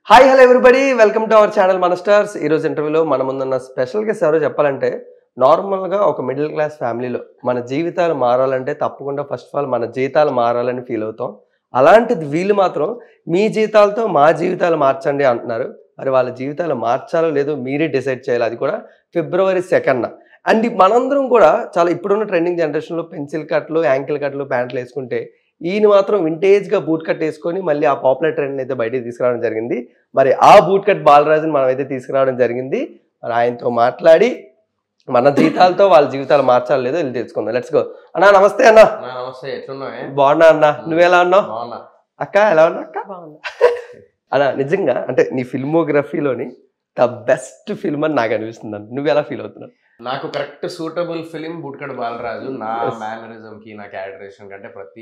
Hi hello everybody welcome to our channel మన stars ఈరోజు ఇంటర్వ్యూలో మన ముందున్న స్పెషల్ గెస్ట్ ఎవరో చెప్పాలంటే నార్మల్గా ఒక మిడిల్ క్లాస్ ఫ్యామిలీలో మన జీవితాలు మారాలంటే తప్పకుండా ఫస్ట్ ఆఫ్ ఆల్ మన జీతాలు మారాలని ఫీల్ అవుతాం అలాంటిది వీళ్ళు మాత్రం మీ జీతాలతో మా జీవితాలు మార్చండి అంటున్నారు మరి వాళ్ళ జీవితాలు మార్చాలో లేదో మీరే డిసైడ్ చేయాలి అది కూడా ఫిబ్రవరి సెకండ్న అండ్ మనందరం కూడా చాలా ఇప్పుడున్న ట్రెండింగ్ జనరేషన్లో పెన్సిల్ కట్లు యాంకిల్ కట్లు ప్యాంట్లు వేసుకుంటే ఈయన మాత్రం వింటేజ్గా బూట్ కట్ వేసుకొని మళ్ళీ ఆ పాపులర్ ట్రెండ్ అయితే బయటికి తీసుకురావడం జరిగింది మరి ఆ బూట్ కట్ బాలరాజుని మనం అయితే తీసుకురావడం జరిగింది మరి ఆయనతో మాట్లాడి మన జీతాలతో వాళ్ళ జీవితాలు మార్చాలి లేదో వెళ్ళి తెలుసుకుందాం లెట్స్ గో అన్నా నమస్తే అన్న నా నమస్తే ఎట్లున్నావే బాగున్నా అన్న నువ్వెలా ఉన్నావు బాగున్నా అక్క ఎలా ఉన్నా అక్క అన్న నిజంగా అంటే నీ ఫిల్మోగ్రఫీలోని ద బెస్ట్ ఫిల్మ్ అని నాకు అనిపిస్తుంది అన్న. నువ్వు ఎలా ఫీల్ అవుతున్నావు నాకు correct suitable film bootcut Balaraju నా Yes. మేనరిజం కి నా క్యారెక్టరేషన్ కంటే ప్రతి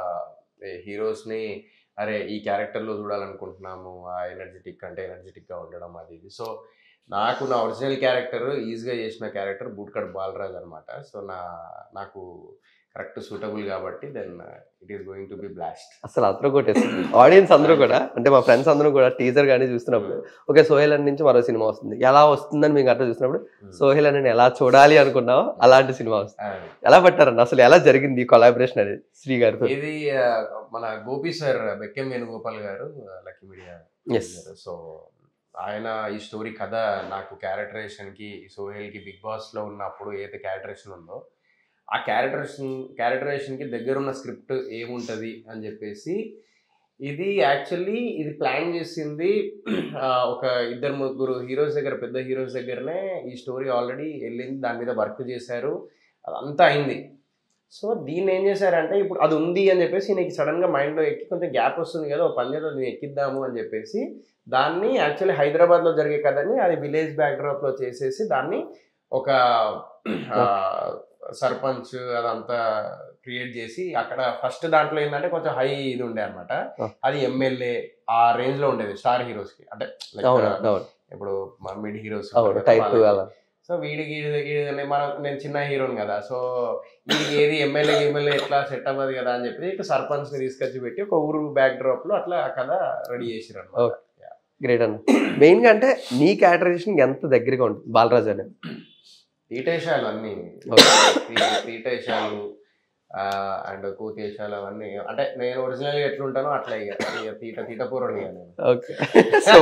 హీరోస్ ని అరే ఈ క్యారెక్టర్ లో చూడాలనుకుంటున్నాము ఆ ఎనర్జెటిక్ అంటే ఎనర్జెటిక్ గా ఉండడం అది ఇది సో నాకు నా ఒరిజినల్ క్యారెక్టర్ ఈజీగా చేసిన క్యారెక్టర్ బూట్కడ్ బాలరాజ్ అనమాట సో నా నాకు కరెక్ట్ సూటబుల్ కాబట్టి then it is going to be blast అసలు అందరూ కొట్టేస్తుంది ఆడియన్స్ అందరూ కూడా అంటే మా ఫ్రెండ్స్ అందరూ కూడా టీజర్ కానీ చూస్తున్నప్పుడు ఓకే సోహెల్ అని నుంచి మరో సినిమా వస్తుంది ఎలా వస్తుందని మీకు అర్థం చూసినప్పుడు సోహెల్ అని ఎలా చూడాలి అనుకున్నావో అలాంటి సినిమా వస్తుంది ఎలా పట్టారన్న అసలు ఎలా జరిగింది కొలాబరేషన్ అనేది శ్రీ గారితో ఇది ఆ, మన గోపి సార్ బెక్కెం వేణుగోపాల్ గారు లక్కీ మీడియా Yes. సో ఆయన ఈ స్టోరీ కథ నాకు క్యారెక్టరేషన్ కి సోహెల్ కి బిగ్ బాస్ లో ఉన్నప్పుడు ఏదైతే క్యారెక్టరేషన్ ఉందో ఆ క్యారెక్టరేషన్ క్యారెక్టరేషన్ కి దగ్గర ఉన్న స్క్రిప్ట్ ఏముంటది అని చెప్పేసి ఇది యాక్చువల్లీ ఇది ప్లాన్ చేసింది ఆ, ఒక ఇద్దరు ముగ్గురు హీరోస్ దగ్గర పెద్ద హీరోస్ దగ్గరనే ఈ స్టోరీ ఆల్రెడీ వెళ్ళింది దాని మీద వర్క్ చేశారు అదంతా అయింది సో దీన్ని ఏం చేశారంటే ఇప్పుడు అది ఉంది అని చెప్పేసి నీకు సడన్గా మైండ్లో ఎక్కి కొంచెం గ్యాప్ వస్తుంది కదా ఒక పని చేద్దాం దీన్ని ఎక్కిద్దాము అని చెప్పేసి దాన్ని యాక్చువల్లీ హైదరాబాద్లో జరిగే కథని అది విలేజ్ బ్యాక్డ్రాప్లో చేసేసి దాన్ని ఒక ఆ, సర్పంచ్ అదంతా క్రియేట్ చేసి అక్కడ ఫస్ట్ దాంట్లో ఏంటంటే కొంచెం హై ఇది ఉండే అనమాట Oh. అది ఎమ్మెల్యే ఆ రేంజ్ లో ఉండేది స్టార్ హీరోస్ కి అంటే like, అవును అవును ఇప్పుడు మిడ్ హీరోస్ అవును టైప్ అలా సో వీడికి వీడి- వీడి- మనం నేను చిన్న హీరోని కదా సో వీడికి ఏది ఎమ్మెల్యే ఎమ్మెల్యే ఎట్లా సెట్ అవ్వదు కదా అని చెప్పి ఇక సర్పంచ్ ని తీసుకొచ్చి పెట్టి ఒక ఊరు బ్యాక్ డ్రాప్ లో అట్లా కథ రెడీ చేసిరు Okay. గ్రేట్ అన్న మెయిన్ గా అంటే నీ క్యారెక్టరైజేషన్ ఎంత దగ్గరగా ఉంటుంది బాలరాజు అనేది తీటేశాలు అన్ని Okay. తీ- తీటేశాలు అండ్ కూతేశాలు అవన్నీ అంటే నేను ఒరిజినల్ గా ఎట్లుంటానో అట్లా ఇక ఇక తీట తీటపూర్వని ఇక నేను ఓకే సో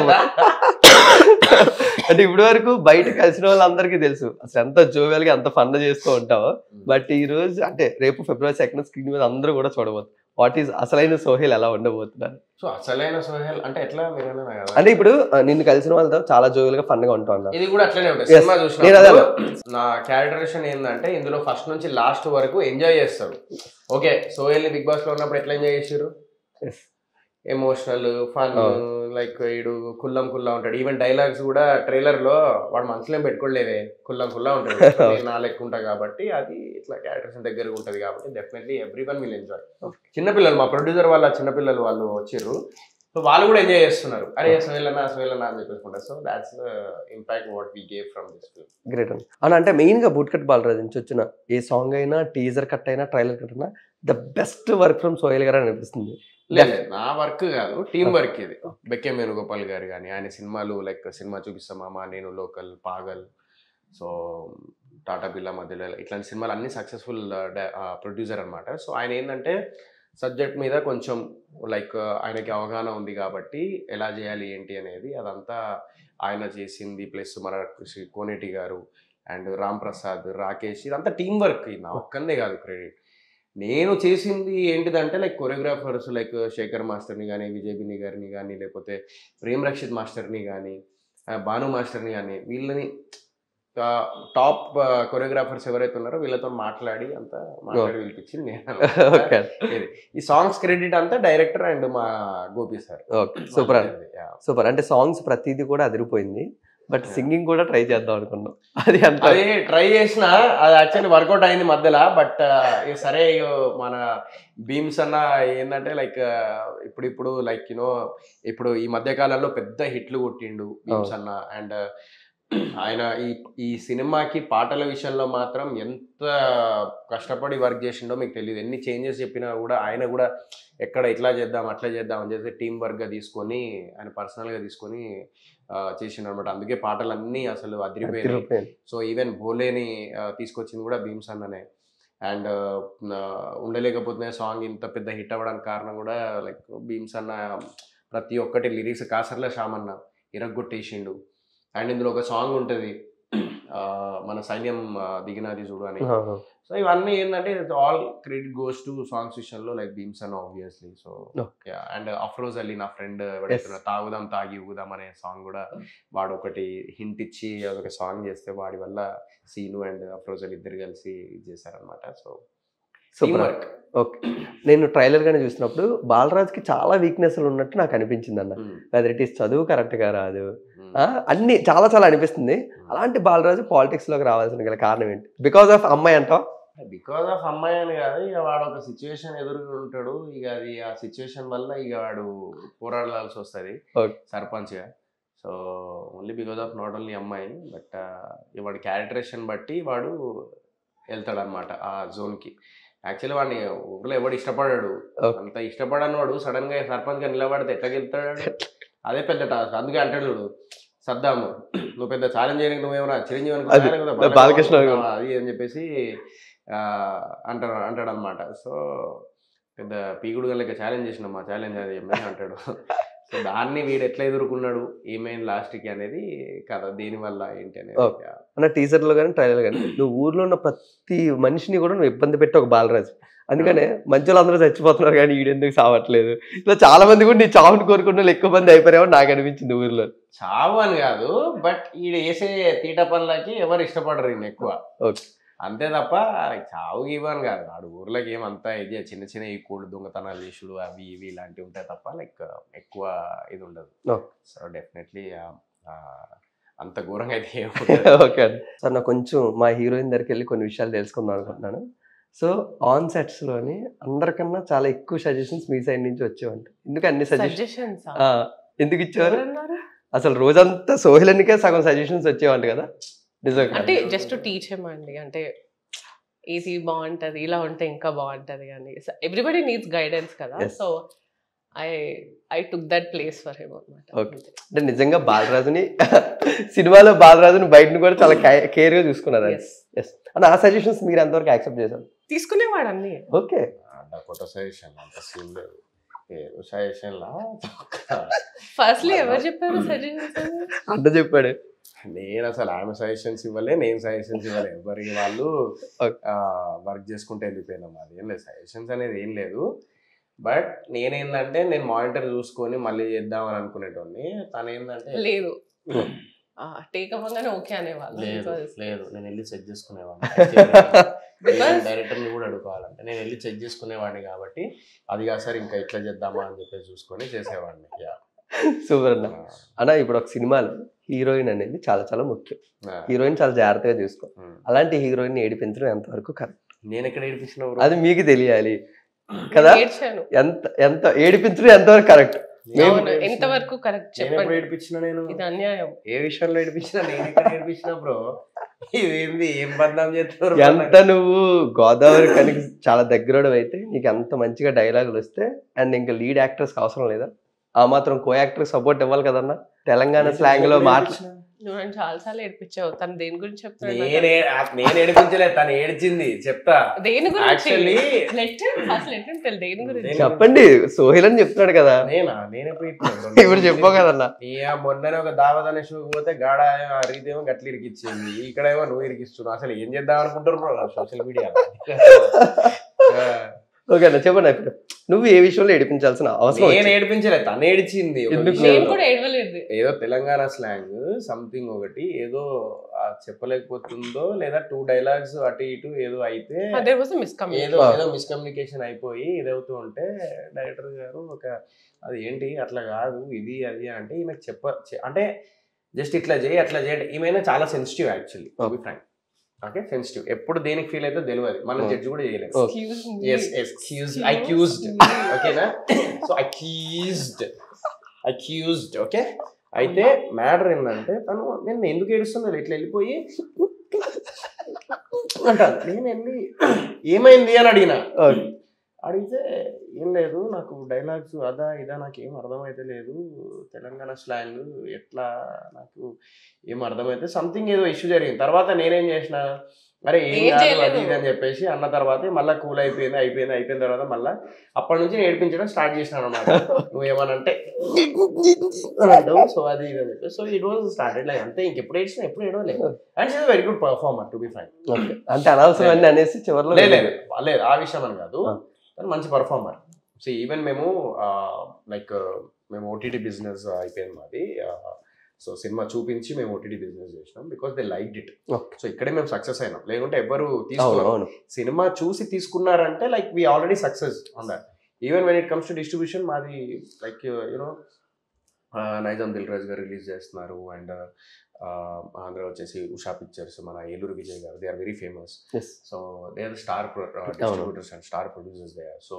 అంటే ఇప్పటి వరకు బయట కలిసిన వాళ్ళందరికీ తెలుసు అసలు ఎంత జోవెల్ గా ఎంత ఫన్ చేస్తూ ఉంటావో బట్ ఈ రోజు అంటే రేపు ఫిబ్రవరి సెకండ్ స్క్రీన్ మీద అందరూ కూడా చూడబోతున్నారు వాట్ ఈస్ అసలైన సోహెల్ ఎలా ఉండబోతున్నారు సో అసలైన సోహెల్ అంటే ఎట్లా మీరు అన్నారు కదా అంటే ఇప్పుడు ఆ, నిన్ను కలిసిన వాళ్ళతో చాలా జోవెల్ గా ఫన్ గా ఉంటా ఉన్నా ఇది కూడా అట్లనే ఉంటుంది Yes. సినిమా నేను అదే చూసిన నా క్యారెక్టరేషన్ ఏంటంటే ఇందులో ఫస్ట్ నుంచి లాస్ట్ వరకు ఎంజాయ్ చేస్తారు ఓకే సోహెల్ ని బిగ్ బాస్ లో ఉన్నప్పుడు ఎట్లా ఎంజాయ్ చేసారు Yes. ఎమోషనల్ ఫన్ అవును. లైక్ వీడు కుల్లం కుల్లా ఉంటాడు ఈవెన్ డైలాగ్స్ కూడా ట్రైలర్ లో వాడు మనసులో ఏం పెట్టుకోలేదే కుల్లం కుల్లా ఉంటాడు నేను నా లెక్క ఉంటా కాబట్టి అది ఇట్లా క్యారెక్టర్స్ దగ్గరగా ఉంటది కాబట్టి definitely every one will enjoy చిన్నపిల్లలు మా ప్రొడ్యూసర్ వాళ్ళ చిన్నపిల్లలు వాళ్ళు వచ్చిర్రు సో వాళ్ళు కూడా ఎంజాయ్ చేస్తున్నారు అరే సోహెలన్నా సోహెలన్నా అని చెప్పేసుకుంటారు so that's the impact what we gave from this film great అని అని అంటే మెయిన్ గా బూట్ కట్ బాలరాజు నుంచి వచ్చిన ఏ సాంగ్ అయినా టీజర్ కట్ అయినా ట్రైలర్ కట్ అయినా the best work from Sohel garu అని అనిపిస్తుంది లేదు నా వర్క్ కాదు టీం వర్క్ ఇది బెక్కే వేణుగోపాల్ గారు కానీ ఆయన సినిమాలు లైక్ సినిమా చూపిస్తామా నేను లోకల్ పాగల్ సో టాటా బిర్లా మధ్యలో ఇట్లాంటి సినిమాలు అన్ని సక్సెస్ఫుల్ ప్రొడ్యూసర్ అన్నమాట సో ఆయన ఏంటంటే సబ్జెక్ట్ మీద కొంచెం లైక్ ఆయనకి అవగాహన ఉంది కాబట్టి ఎలా చేయాలి ఏంటి అనేది అదంతా ఆయన చేసింది ప్లస్ మన శ్రీ కోనేటి గారు అండ్ రామ్ ప్రసాద్ రాకేష్ ఇదంతా టీం వర్క్ ఇది నా ఒక్కందే కాదు క్రెడిట్ నేను చేసింది ఏంటిదంటే లైక్ కొరియోగ్రాఫర్స్ లైక్ శేఖర్ మాస్టర్ని కానీ విజయ్ బిని గారిని కానీ లేకపోతే ప్రేమ్ రక్షిత్ మాస్టర్ని కానీ ఆ, భాను మాస్టర్ని కానీ వీళ్ళని టాప్ కొరియోగ్రాఫర్స్ ఎవరైతే ఉన్నారో వీళ్ళతో మాట్లాడి అంతా మాట్లాడి పిలిపించింది నేను ఓకే ఇది. ఈ సాంగ్స్ క్రెడిట్ అంతా డైరెక్టర్ అండ్ మా గోపి సార్ ఓకే సూపర్ అండి సూపర్ అంటే సాంగ్స్ ప్రతిదీ కూడా అదిరిపోయింది బట్ Yeah. సింగింగ్ కూడా ట్రై చేద్దాం అనుకున్నాం అది అంత అది ట్రై చేసిన అది యాక్చువల్లీ వర్కౌట్ అయింది మధ్యలో బట్ సరే ఇగ మన బీమ్స్ అన్న ఏంటంటే లైక్ ఇప్పుడు ఇప్పుడు లైక్ యూనో ఇప్పుడు ఈ మధ్య కాలంలో పెద్ద హిట్లు కొట్టిండు బీమ్స్ అన్న అండ్ ఆయన ఈ ఈ సినిమాకి పాటల విషయంలో మాత్రం ఎంత కష్టపడి వర్క్ చేసిండో మీకు తెలియదు ఎన్ని చేంజెస్ చెప్పినా కూడా ఆయన కూడా ఎక్కడ ఇట్లా చేద్దాం అట్లా చేద్దాం అని చెప్పి టీం వర్క్గా తీసుకొని ఆయన పర్సనల్గా తీసుకొని చేసిండు అనమాట అందుకే పాటలన్నీ అసలు అదిరిపోయినాయి తిరిగిపోయింది. సో ఈవెన్ భోలేని ఆ, తీసుకొచ్చింది కూడా భీమ్స్ అన్ననే అండ్ ఉండలేకపోతున్నా సాంగ్ ఇంత పెద్ద హిట్ అవ్వడానికి కారణం కూడా లైక్ భీమ్స్ అన్న ప్రతి ఒక్కటి లిరిక్స్ కాసర్ల శ్యామన్న ఇరగ్గొట్టేసిండు అండ్ ఇందులో ఒక సాంగ్ ఉంటుంది మన సైన్యం ఆ, దిగినది చూడు అని ఆహా. సో ఇవన్నీ ఏంటంటే all credit goes to songs విషయంలో లైక్ భీమ్స్ అన్న obviously so No. And Afroz Ali నా ఫ్రెండ్ ఎవరైతే తాగుదాం తాగి ఊగుదాం అనే సాంగ్ కూడా వాడు ఒకటి హింట్ ఇచ్చి అదొక సాంగ్ చేస్తే వాడి వల్ల సీను అండ్ అఫ్రోజ్ అలీ ఇద్దరు కలిసి ఇది చేశారనమాట సో సూపర్ ఓకే నేను ట్రైలర్ గానే చూసినప్పుడు బాలరాజ్కి చాలా వీక్నెస్లు ఉన్నట్టు నాకు అనిపించింది అన్న వెదర్ ఇట్ ఈస్ చదువు కరెక్ట్ గా రాదు ఆ, అన్ని చాలా చాలా అనిపిస్తుంది అలాంటి బాలరాజు పాలిటిక్స్ లోకి రావాల్సిన గల కారణం ఏంటి బికాస్ ఆఫ్ అమ్మాయి అంటావు బికాస్ ఆఫ్ అమ్మాయి అని కాదు ఇక వాడు ఒక సిచ్యువేషన్ ఎదురుగా ఉంటాడు ఇక అది ఆ సిచ్యువేషన్ వల్ల ఇక వాడు పోరాడాల్సి వస్తుంది Okay. సర్పంచ్గా so only because of not only అమ్మాయి బట్ వాడి క్యారెక్టరేషన్ బట్టి వాడు వెళ్తాడు అనమాట ఆ జోన్కి యాక్చువల్లీ వాడిని ఊర్లో ఎవడు ఇష్టపడాడు Okay. అంత ఇష్టపడని వాడు సడన్ గా సర్పంచ్ గా నిలబడితే ఎట్లా గెలుతాడు అదే పెద్ద టాస్క్ అందుకే అంటాడు చూడు సద్దాము నువ్వు పెద్ద ఛాలెంజ్ చేయడానికి నువ్వేమన్నా చిరంజీవి అది, అనుకున్నావా? లేకపోతే బాలకృష్ణ అనుకున్నావా? అది అని చెప్పేసి ఆ, అంటాడు అంటాడు అనమాట సో పెద్ద పీకుడు గల్లకి ఛాలెంజ్ చేసిన మా ఛాలెంజ్ అది చెప్పేసి అంటాడు సో దాన్ని వీడు ఎట్లా ఎదుర్కొన్నాడు ఏమైంది లాస్ట్కి అనేది కథ దేనివల్ల ఏంటి అనేది Okay. అన్న టీజర్ లో కానీ ట్రైలర్ కానీ నువ్వు ఊర్లో ఉన్న ప్రతి మనిషిని కూడా నువ్వు ఇబ్బంది పెట్టి ఒక బాలరాజు అందుకనే మంచి వాళ్ళందరూ చచ్చిపోతున్నారు కానీ ఈడెందుకు సావట్లేదు ఇట్లా చాలా మంది కూడా నీ చావుని కోరుకున్న వాళ్ళు ఎక్కువ మంది అయిపోయామో నాకు అనిపించింది ఊర్లో చావు అని కాదు బట్ ఈడు వేసే తీట పనులకి ఎవరు ఇష్టపడరు ఈయన ఎక్కువ Okay. అంతే తప్ప చావు గీవని కాదు ఆడు ఊర్లోకి ఏమంతా ఇది చిన్న చిన్న ఈ కోళ్ళు దొంగతనాలు చేసుడు అవి ఇవి ఇలాంటివి ఉంటాయి తప్ప లైక్ ఎక్కువ ఇది ఉండదు Okay. సో డెఫినెట్లీ అంత ఘోరంగా అయితే ఏముండదు. ఓకే సార్ నాకు కొంచెం మా హీరోయిన్ దగ్గరికి వెళ్ళి కొన్ని విషయాలు తెలుసుకుందాం అనుకుంటున్నాను సో ఆన్ సెట్స్ లోని అందరికన్నా చాలా ఎక్కువ సజెషన్స్ మీ సైడ్ నుంచి వచ్చేవంట ఎందుకు అన్ని సజెషన్ సజెషన్స్ ఎందుకు ఇచ్చేవారు అసలు రోజంతా సోహిలనికే సగం సజెషన్స్ వచ్చేవంట కదా నిజంగా అంటే జస్ట్ టీచ్ హిమ్ అండి అంటే ఇది బాగుంటది ఇలా ఉంటే ఇంకా బాగుంటది అని ఎవ్రీబడి నీడ్స్ గైడెన్స్ కదా Yes. So I I took that place for him అనమాట Okay. అంటే నిజంగా బాలరాజుని సినిమాలో బాలరాజుని బయటని కూడా చాలా కేర్ గా చూసుకున్నారు ఎస్ అండ్ ఆ సజెషన్స్ మీరు ఎంతవరకు యాక్సెప్ట్ చేశారు తీసుకునేవాడు అన్ని ఓకే డకోటా సజెషన్ అంత సీన్ లేదు ఏదో సజెషన్ లా ఫస్ట్లీ ఎవరు చెప్పారు సజెషన్స్ అంత చెప్పాడు నేను అసలు ఆమె సజెషన్స్ ఇవ్వలే నేను సజెషన్స్ ఇవ్వలే ఎవరికి వాళ్ళు Okay. వర్క్ చేసుకుంటే వెళ్ళిపోయినాం అది ఏం లేదు సజెషన్స్ అనేది ఏం లేదు బట్ నేనేందంటే నేను మానిటర్ చూసుకొని మళ్ళీ చేద్దామని అనుకునేటోని తను ఏంటంటే లేదు టేక్ అవ్వగానే ఓకే అనేవాళ్ళు లేదు Because- లేదు నేను వెళ్ళి చెక్ చేసుకునేవాడిని Because- డైరెక్టర్ని కూడా అడుకోవాలంటే నేను వెళ్ళి చెక్ చేసుకునేవాడిని కాబట్టి అది కాదు సార్ ఇంకా ఎట్లా చేద్దామా అని చెప్పేసి చూసుకొని చేసేవాడిని యా సూపర్ అన్న అన్న ఇప్పుడు ఒక సినిమాలో హీరోయిన్ అనేది చాలా చాలా ముఖ్యం హీరోయిన్ చాలా జాగ్రత్తగా చూసుకో అలాంటి హీరోయిన్ ఏడిపించడం ఎంతవరకు కరెక్ట్ నేను ఎక్కడ ఏడిపించిన bro? అది మీకు తెలియాలి కదా ఏడ్చాను ఎంత ఎంత ఏడిపించడం ఎంతవరకు కరెక్ట్ నేను అవును ఎప్పుడు ఏడిపించిన? ఎంతవరకు కరెక్ట్ నేను ఎప్పుడు చెప్పండి ఏడిపించిన నేను ఇది అన్యాయం ఏ విషయంలో ఏడిపించినా నేను ఎక్కడ ఏడిపించిన బ్రో ఇదేంది ఏం బద్నాం చేస్తున్నారు bro ఎంత నువ్వు గోదావరి కనుక చాలా దగ్గర అయితే నీకు ఎంత మంచిగా డైలాగులు వస్తే అండ్ ఇంకా లీడ్ యాక్టర్స్ అవసరం లేదా ఆ మాత్రం కో యాక్టర్ సపోర్ట్ ఇవ్వాలి కదన్నా తెలంగాణ నాకు? స్లాంగ్ లో నేను మాట్లా ఏడిపించిన? నువ్వు నన్ను చాలా సార్లు ఏడిపించావు తను దేని గురించి చెప్తాడు నేనే నేను ఏడిపించలేదు తను ఏడ్చింది చెప్తా దేని గురించి యాక్చువల్లీ లెట్ అసలు లెట్ టెల్ దేని గురించి దేని- చెప్పండి సోహిల్ అని చెప్తున్నాడు కదా నేనా నేను ఎప్పుడు చెప్పినా? ఇప్పుడు చెప్పావు కదన్నా ఇక మొన్ననే ఒక దావత్ అనే షోకి పోతే గాడ అరిగితేమో గట్ల ఇరికిచ్చింది ఇక్కడేమో నువ్వు ఇరికిస్తున్నావు అసలు ఏం చేద్దాం అనుకుంటారు బ్రో సోషల్ మీడియా ఓకే అన్న చెప్పండి ఇప్పుడు నువ్వు ఏ విషయంలో ఏడిపించాల్సిన అవసరం నేను వచ్చింది? ఏడిపించలేదు తను ఏడిచింది ఒక ఎందుకు? విషయంలో. నేను కూడా ఏడవలేదు ఏదో తెలంగాణ స్లాంగ్ సంథింగ్ ఒకటి ఏదో ఆ చెప్పలేకపోతుందో లేదా టూ డైలాగ్స్ అటు ఇటు ఏదో అయితే అదే వాజ్ ఏదో మిస్కమ్యూనికేషన్ ఏదో మిస్కమ్యూనికేషన్ అయిపోయి ఇదవుతూ ఉంటే డైరెక్టర్ గారు ఒక అది ఏంటి అట్లా కాదు ఇది అది అంటే ఈమెకు చెప్ప చె- అంటే జస్ట్ ఇట్లా చేయి అట్లా చేయండి ఈమె చాలా sensitive actually to be frank okay sensitive ఎప్పుడు దేనికి ఫీల్ అయితే తెలియదు మనం Oh. జడ్జ్ కూడా చేయలేదు Oh. Excuse yes excuse accused ఓకేనా సో అక్యూజ్డ్ అక్యూజ్డ్ ఓకే అయితే మ్యాటర్ ఏంటంటే తను నేను ఎందుకు ఏడుస్తుందో ఇట్లా వెళ్ళిపోయి అంటాను నేను వెళ్ళి ఏమైంది అని అడిగిన Okay. అడిగితే ఏం లేదు నాకు డైలాగ్స్ అదా ఇదా నాకు ఏం అర్థమైతే లేదు తెలంగాణ స్లాంగ్ ఎట్లా నాకు ఏం అర్థమైతే సంథింగ్ ఏదో ఇష్యూ జరిగింది తర్వాత నేనేం చేసిన అరే ఏం ఏం కాదు చేయలేదు. అది ఇది అని చెప్పేసి అన్న తర్వాత మళ్ళీ కూల్ అయిపోయింది అయిపోయింది అయిపోయిన తర్వాత మళ్ళీ అప్పటి నుంచి నేర్పించడం స్టార్ట్ చేసినాను అనమాట నువ్వు ఏమనంటే సో అది ఇది అని చెప్పి so it was started like అంతే ఇంకెప్పుడు ఏడ్చినా ఎప్పుడు ఏడవలేదు and is very good performer to be fine Okay. అంటే అనవసరం అనేసి చివరిలో లేదు లేదు లేదు ఆ విషయం అని కాదు ఆ. కానీ మంచి పర్ఫార్మర్ సో ఈవెన్ మేము లైక్ మేము ఓటీటీ బిజినెస్ అయిపోయింది మాది సో సినిమా చూపించి మేము ఓటీటీ బిజినెస్ చేసినాం because they like it Okay. So ఇక్కడే మేము సక్సెస్ అయినాం లేకుంటే ఎవరు అవును తీసుకోరు అవును సినిమా చూసి తీసుకున్నారంటే like we already success on that even when it comes to distribution మాది like you know Nizam Dil Raju garu release చేస్తున్నారు అండ్ ఆంధ్ర వచ్చేసి ఉషా పిక్చర్స్ మన Eluru Vijay garu they are very famous yes so they are star distributors and star producers they are so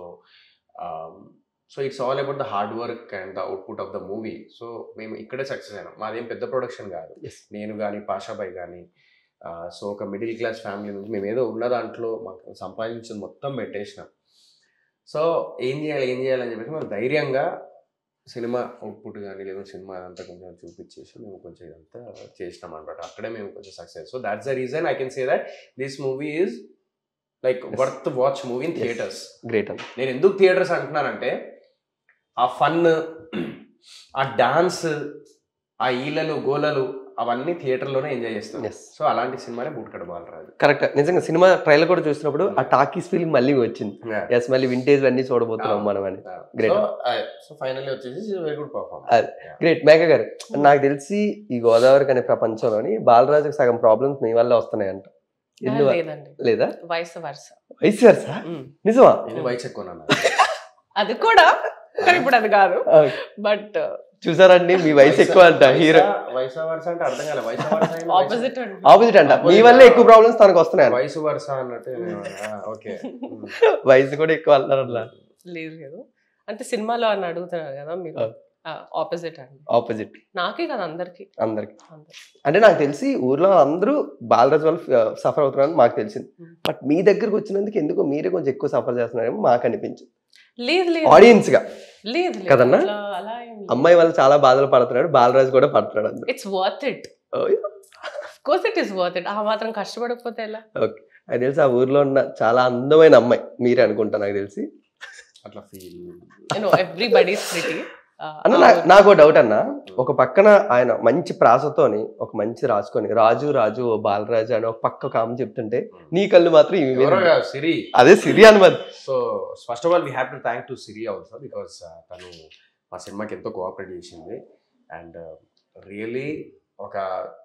so it's all about the hard work and the output of the movie so మేము ఇక్కడే success అయినాం మాదేం పెద్ద production కాదు Yes. నేను కానీ పాషాబాయ్ కానీ so ఒక middle class family నుంచి మేము ఏదో ఉన్న దాంట్లో మాకు సంపాదించింది మొత్తం పెట్టేసినాం సో ఏం చేయాలి ఏం చేయాలని చెప్పేసి మేము ధైర్యంగా సినిమా అవుట్పుట్ కానీ లేదా సినిమా అదంతా కొంచెం చూపించేసి మేము కొంచెం ఇదంతా చేసినాం అనమాట అక్కడే మేము కొంచెం success so that's the reason I can say that this movie is like Yes. Worth watch movie in Yes. Theatres great అండి నేను ఎందుకు థియేటర్స్ అంటున్నానంటే ఆ ఫన్ ఆ డాన్స్ ఆ ఈలలు గోలలు అవన్నీ థియేటర్లోనే ఎంజాయ్ చేస్తాను ఎస్ సో అలాంటి సినిమానే బూట్కడ బాలరాజు కరెక్ట్ నిజంగా సినిమా ట్రైలర్ కూడా చూసినప్పుడు ఆ టాకీస్ ఫీలింగ్ మళ్ళీ వచ్చింది ఎస్ మళ్ళీ వింటేజ్ అన్ని చూడబోతున్నాం మనం అని Great. సో సో ఫైనల్లీ వచ్చేసి వెరీ గుడ్ పర్ఫార్మ్ అది. గ్రేట్ మేఘ గారు నాకు తెలిసి ఈ గోదావరి అనే ప్రపంచంలోని బాలరాజుకి సగం ప్రాబ్లమ్స్ మీ వల్ల వస్తున్నాయంట ఎందువల్ల లేదండి లేదా వయసు వరుస వయసు వరుస నిజమా ఇది వయసు ఎక్కువ నాన్న అది కూడా కానీ ఇప్పుడు అది కాదు బట్ చూసారండి మీ వయసు ఎక్కువ అంట హీరో వయసు వరుస అంటే అర్థం కాలే వయసు వరుస ఏంటి? ఆపోజిట్ అండి ఆపోజిట్ అంట మీ వల్లే ఎక్కువ ప్రాబ్లమ్స్ తనకు వస్తున్నాయి వయసు వరుస అన్నట్టు ఓకే వయసు కూడా ఎక్కువ అంటారు అట్లా లేదు లేదు అంటే సినిమాలో అని అడుగుతున్నారు కదా మీరు ఆ. ఆపోజిట్ అండి ఆపోజిట్ నాకే కదా అందరికి అందరికి అందరికి అంటే నాకు తెలిసి ఊర్లో అందరూ బాలరాజు వాళ్ళు సఫర్ అవుతున్నారని మాకు తెలిసింది Hmm. బట్ మీ దగ్గరకు వచ్చినందుకు ఎందుకో మీరే కొంచెం ఎక్కువ సఫర్ చేస్తున్నారేమో మాకు అనిపించింది లేదు లేదు ఆడియన్స్ గా లేదు లేదు కదన్నా? అలా- అలా అమ్మాయి వాళ్ళు చాలా బాధలు పడుతున్నాడు బాలరాజు కూడా పడుతున్నాడు అందరూ it's worth it Oh, course it is worth it ఆ మాత్రం కష్టపడకపోతే ఎలా నాకు తెలిసి ఆ ఊర్లో ఉన్న చాలా అందమైన అమ్మాయి మీరే అనుకుంటా నాకు తెలిసి అట్లా feel you know everybody is pretty అన్న నా- నాకు డౌట్ అన్న ఒక పక్కన ఆయన మంచి ప్రాసతోని ఒక మంచి రాసుకొని రాజు రాజు ఓ బాలరాజు అని ఒక పక్క కామ చెప్తుంటే నీ కళ్ళు మాత్రం ఇవి మీద ఎవరో ఉన్నాయి. కాదు, సిరి అదే సిరి అనుమతి so first of all we have to thank to Siri also because తను మా సినిమాకి ఎంతో కోఆపరేట్ చేసింది అండ్ రియలీ ఒక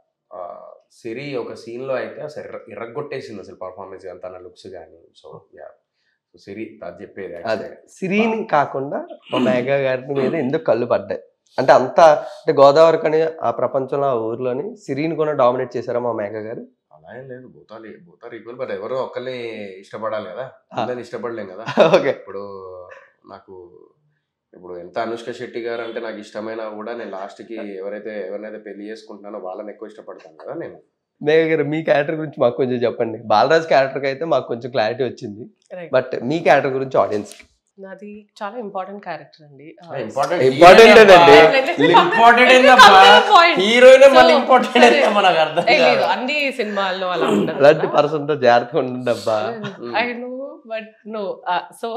uh, సిరి ఒక సీన్లో అయితే అసలు ఎర్ర ఎర్రగొట్టేసింది అసలు పర్ఫార్మెన్స్ కానీ తన లుక్స్ కానీ సో యా సో సిరి అది చెప్పేది అదే actually. సిరిని కాకుండా మా మేఘ గారి మీద ఎందుకు కళ్ళు పడ్డాయి అంటే అంత అంటే గోదావరి కని ఆ ప్రపంచంలో ఆ ఊర్లోని సిరిని కూడా డామినేట్ చేశారా మా మేఘ గారు అలా ఏం లేదు భూతాలు భూతాలు ఈక్వల్ బట్ ఎవరో ఒకరిని ఇష్టపడాలి కదా అందరిని ఇష్టపడలేం కదా ఓకే ఇప్పుడు నాకు ఇప్పుడు ఎంత అనుష్క శెట్టి గారు అంటే నాకు ఇష్టమైనా కూడా నేను లాస్ట్కి ఎవరైతే ఎవరినైతే పెళ్లి చేసుకుంటున్నానో వాళ్ళని ఎక్కువ ఇష్టపడతాను కదా నేను మేఘ గారు మీ క్యారెక్టర్ గురించి మాకు కొంచెం చెప్పండి బాలరాజ్ క్యారెక్టర్ అయితే మాకు కొంచెం క్లారిటీ వచ్చింది Right. బట్ మీ క్యారెక్టర్ గురించి ఆడియన్స్ నాది చాలా ఇంపార్టెంట్ క్యారెక్టర్ అండి ఇంపార్టెంట్ Important లేదండి. Important Point. హీరోయిన్ మళ్ళీ So, ఇంపార్టెంట్ సరే. మనకు అర్థం ఏ, లేదు కాదు. అన్ని సినిమాల్లో అలా ఉండదు అలాంటి పర్సన్ తో జాగ్రత్తగా ఉండండి అబ్బా I know but no so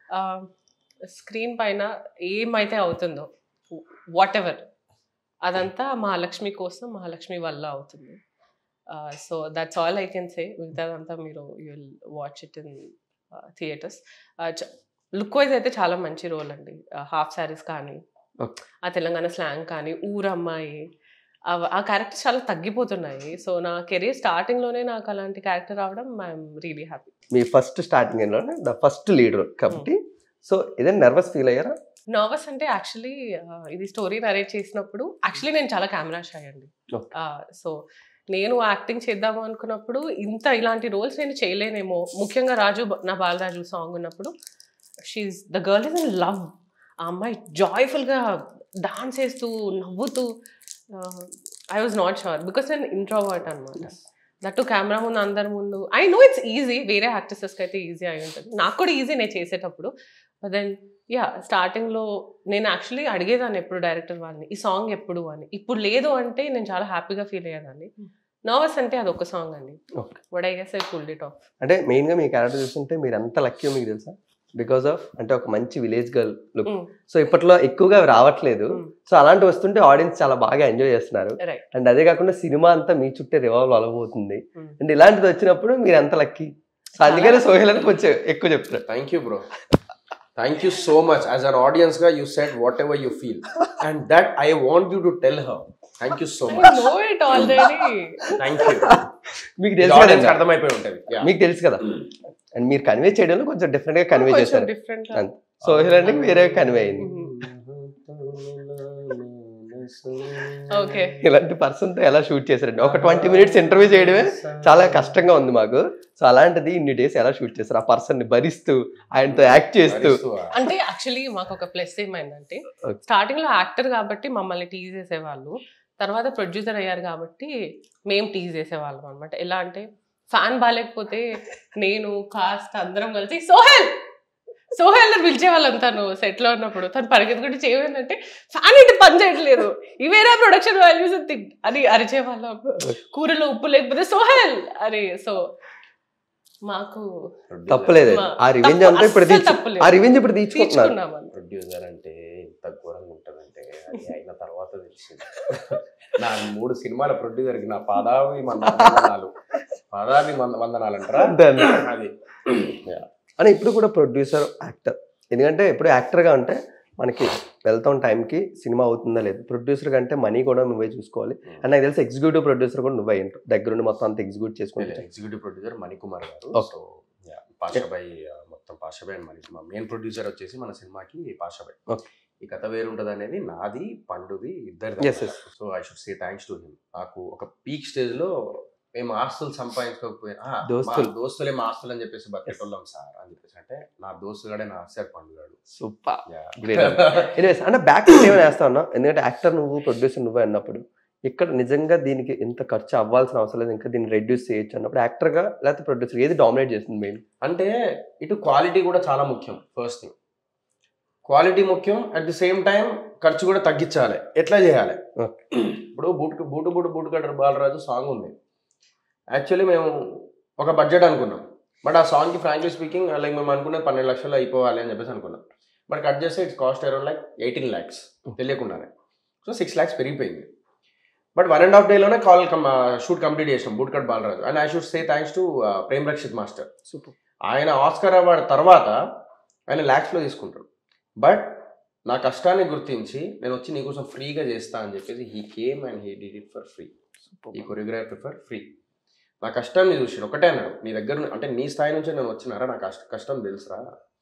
screen పైన ఏమైతే అవుతుందో వాట్ ఎవర్ అదంతా మహాలక్ష్మి కోసం మహాలక్ష్మి వల్ల అవుతుంది so that's all I can say మిగతాదంతా మీరు you will watch it in theatres look wise అయితే చాలా మంచి రోల్ అండి హాఫ్ శారీస్ కానీ Okay. ఆ తెలంగాణ స్లాంగ్ కానీ ఊరమ్మాయి అవ- ఆ క్యారెక్టర్స్ చాలా తగ్గిపోతున్నాయి సో నా కెరీర్ స్టార్టింగ్లోనే నాకు అలాంటి క్యారెక్టర్ రావడం ఐఎమ్ రియలీ హ్యాపీ మీ ఫస్ట్ స్టార్టింగ్ లోనే ద ఫస్ట్ లీడర్ కాబట్టి సో ఏదైనా నర్వస్ ఫీల్ అయ్యారా నర్వస్ అంటే యాక్చువల్లీ ఇది స్టోరీ నరేట్ చేసినప్పుడు యాక్చువల్లీ నేను చాలా కెమెరా షై అండి Okay. సో నేను యాక్టింగ్ చేద్దాము అనుకున్నప్పుడు ఇంత ఇలాంటి రోల్స్ నేను చేయలేనేమో ముఖ్యంగా రాజు బ- నా బాలరాజు సాంగ్ ఉన్నప్పుడు she the girl is in love ఆ అమ్మాయి జాయ్ఫుల్గా డాన్స్ చేస్తూ నవ్వుతూ I was not sure because నేను ఇంట్రోవర్ట్ అనమాట దట్టు కెమెరా ముందు అందరి ముందు ఐ నో ఇట్స్ ఈజీ వేరే యాక్టర్సెస్కి అయితే ఈజీ అయి ఉంటుంది నాకు కూడా ఈజీ నేను చేసేటప్పుడు దెన్ యా స్టార్టింగ్లో నేను యాక్చువల్లీ అడిగేదాన్ని ఎప్పుడు డైరెక్టర్ వాళ్ళని ఈ సాంగ్ ఎప్పుడు అని ఇప్పుడు లేదు అంటే నేను చాలా హ్యాపీగా ఫీల్ అయ్యేదాన్ని నర్వస్ అంటే అది ఒక సాంగ్ అండి Okay. What I guess I pull it off అంటే మెయిన్ గా మీ క్యారెక్టర్ చూస్తుంటే మీరు ఎంత లక్కీ మీకు తెలుసా బికాస్ ఆఫ్ అంటే ఒక మంచి విలేజ్ గర్ల్ లుక్ సో ఇప్పట్లో ఎక్కువగా అవి రావట్లేదు సో అలాంటి వస్తుంటే ఆడియన్స్ చాలా బాగా ఎంజాయ్ చేస్తున్నారు రైట్ అండ్ అదే కాకుండా సినిమా అంతా మీ చుట్టే రివాల్వ్ అలవబోతుంది అండ్ ఇలాంటిది వచ్చినప్పుడు మీరు ఎంత లక్కీ సో అందుకనే సోహెల్ అని కొంచెం ఎక్కువ చెప్తారు thank you bro thank you so much as an audience గా you set whatever you feel and that I want you to tell her thank you so much know it already thank you మీకు తెలుసు audience కదా అర్థమైపోయి ఉంటది Yeah. మీకు తెలుసు కదా and మీరు కన్వే చేయడంలో కొంచెం డిఫరెంట్ గా కన్వే కొంచెం చేశారు డిఫరెంట్ అంతే. సోహెల్ అంటే వేరే కన్వే అయింది ఓకే ఇలాంటి పర్సన్ తో ఎలా షూట్ చేశారండి ఒక ట్వంటీ మినిట్స్ ఇంటర్వ్యూ చేయడమే చాలా కష్టంగా ఉంది మాకు సో అలాంటిది ఇన్ని డేస్ ఎలా షూట్ చేశారు ఆ పర్సన్ ని భరిస్తూ ఆయనతో యాక్ట్ చేస్తూ అంటే యాక్చువల్లీ మాకు ఒక ప్లస్ ఏమైందంటే Okay. స్టార్టింగ్ లో యాక్టర్ కాబట్టి మమ్మల్ని టీజ్ చేసేవాళ్ళు తర్వాత ప్రొడ్యూసర్ అయ్యారు కాబట్టి మేము టీజ్ చేసేవాళ్ళం అనమాట ఎలా అంటే ఫ్యాన్ బాగాలేకపోతే నేను కాస్ట్ అందరం కలిసి సోహెల్ సోహెల్ అని పిలిచేవాళ్ళం తను సెట్ లో ఉన్నప్పుడు తను పరిగెత్తుకుంటే చేయమంటే ఫ్యాన్ ఇంటి పని చేయట్లేదు ఇవేనా ప్రొడక్షన్ వాల్యూస్ అని అరిచేవాళ్ళం కూరలో ఉప్పు లేకపోతే సోహెల్ అని సో మాకు తప్పలేదు మా- ఆ రివెంజ్ తప్పు- అంతా ఇప్పుడు అస్సలు తీర్చు తప్పులేదు. ఆ రివెంజ్ ఇప్పుడు తీర్చుకుంటున్నారు తీర్చుకున్నాం ప్రొడ్యూసర్ అంటే ఇంత ఘోరంగా ఉంటదంటే అది అయిన తర్వాత తెలిసింది నా మూడు సినిమాల ప్రొడ్యూసర్ కి నా పాదావి మంద వందనాలు పాదావి మంద వందనాలు అంటారా దాన్ని. అది అని ఇప్పుడు కూడా ప్రొడ్యూసర్ యాక్టర్ ఎందుకంటే ఇప్పుడు యాక్టర్గా అంటే మనకి వెళ్తాం టైంకి సినిమా అవుతుందా లేదు ప్రొడ్యూసర్ కంటే మనీ కూడా నువ్వే చూసుకోవాలి అండ్ నాకు తెలిసి ఎగ్జిక్యూటివ్ ప్రొడ్యూసర్ కూడా నువ్వే ఏంటో దగ్గరుండి మొత్తం అంత ఎగ్జిక్యూట్ చేసుకుంటే ఎగ్జిక్యూటివ్ ప్రొడ్యూసర్ మణికుమార్ గారు Okay. సో పాషాబాయ్ మొత్తం పాషాబాయ్ అండ్ మణికుమార్ మా మెయిన్ ప్రొడ్యూసర్ వచ్చేసి మన సినిమాకి పాషాబాయ్ Okay. ఈ కథ వేరు ఉంటుంది అనేది నాది పండుది ఇద్దరు Yes, yes. So I should say thanks to him నాకు ఒక పీక్ స్టేజ్ లో మేము ఆస్తులు సంపాదించుకోకపోయినా "ఆ, మా దోస్తులు. దోస్తులే మా ఆస్తులు అని చెప్పేసి బతికేటోళ్ళం సార్ అని చెప్పేసి అంటే నా దోస్తుగాడే నా సార్ పండుగాడు సూపర్ Yeah. Great. ఎనీవేస్ అంటే బ్యాక్ ఏమైనా వేస్తా ఉన్నా ఎందుకంటే యాక్టర్ నువ్వు ప్రొడ్యూసర్ నువ్వే అన్నప్పుడు ఇక్కడ నిజంగా దీనికి ఇంత ఖర్చు అవ్వాల్సిన అవసరం లేదు ఇంకా దీన్ని రెడ్యూస్ చేయొచ్చు అన్నప్పుడు యాక్టర్గా లేకపోతే ప్రొడ్యూసర్ ఏది డామినేట్ చేస్తుంది మెయిన్ అంటే ఇటు క్వాలిటీ కూడా చాలా ముఖ్యం ఫస్ట్ థింగ్ క్వాలిటీ ముఖ్యం అట్ ది సేమ్ టైం ఖర్చు కూడా తగ్గించాలి ఎట్లా చేయాలి ఇప్పుడు boot boot boot boot cutter Balaraju song ఉంది యాక్చువల్లీ మేము ఒక బడ్జెట్ అనుకున్నాం బట్ ఆ సాంగ్కి ఫ్రాంక్లీ స్పీకింగ్ లైక్ మేము అనుకున్నది పన్నెండు లక్షలు అయిపోవాలి అని చెప్పేసి అనుకున్నాం బట్ కట్ చేస్తే it's cost around like eighteen lakhs తెలియకుండానే సో సిక్స్ ల్యాక్స్ పెరిగిపోయింది బట్ వన్ అండ్ హాఫ్ డేలోనే కాల్ షూట్ కంప్లీట్ చేసినాం boot cut Balaraju and I should say thanks to Prem Rakshit master super ఆయన ఆస్కర్ అవార్డ్ తర్వాత ఆయన ల్యాక్స్లో తీసుకుంటాడు బట్ నా కష్టాన్ని గుర్తించి నేను వచ్చి నీకోసం ఫ్రీగా చేస్తా అని చెప్పేసి he came and he did it for free ఈ కొరియోగ్రఫీ ఫర్ ఫ్రీ నా కష్టాన్ని చూసి ఒకటే అన్నాడు నీ దగ్గర ను- అంటే నీ స్థాయి నుంచి నేను వచ్చినారా నా కష్ట కష్టం తెలుసురా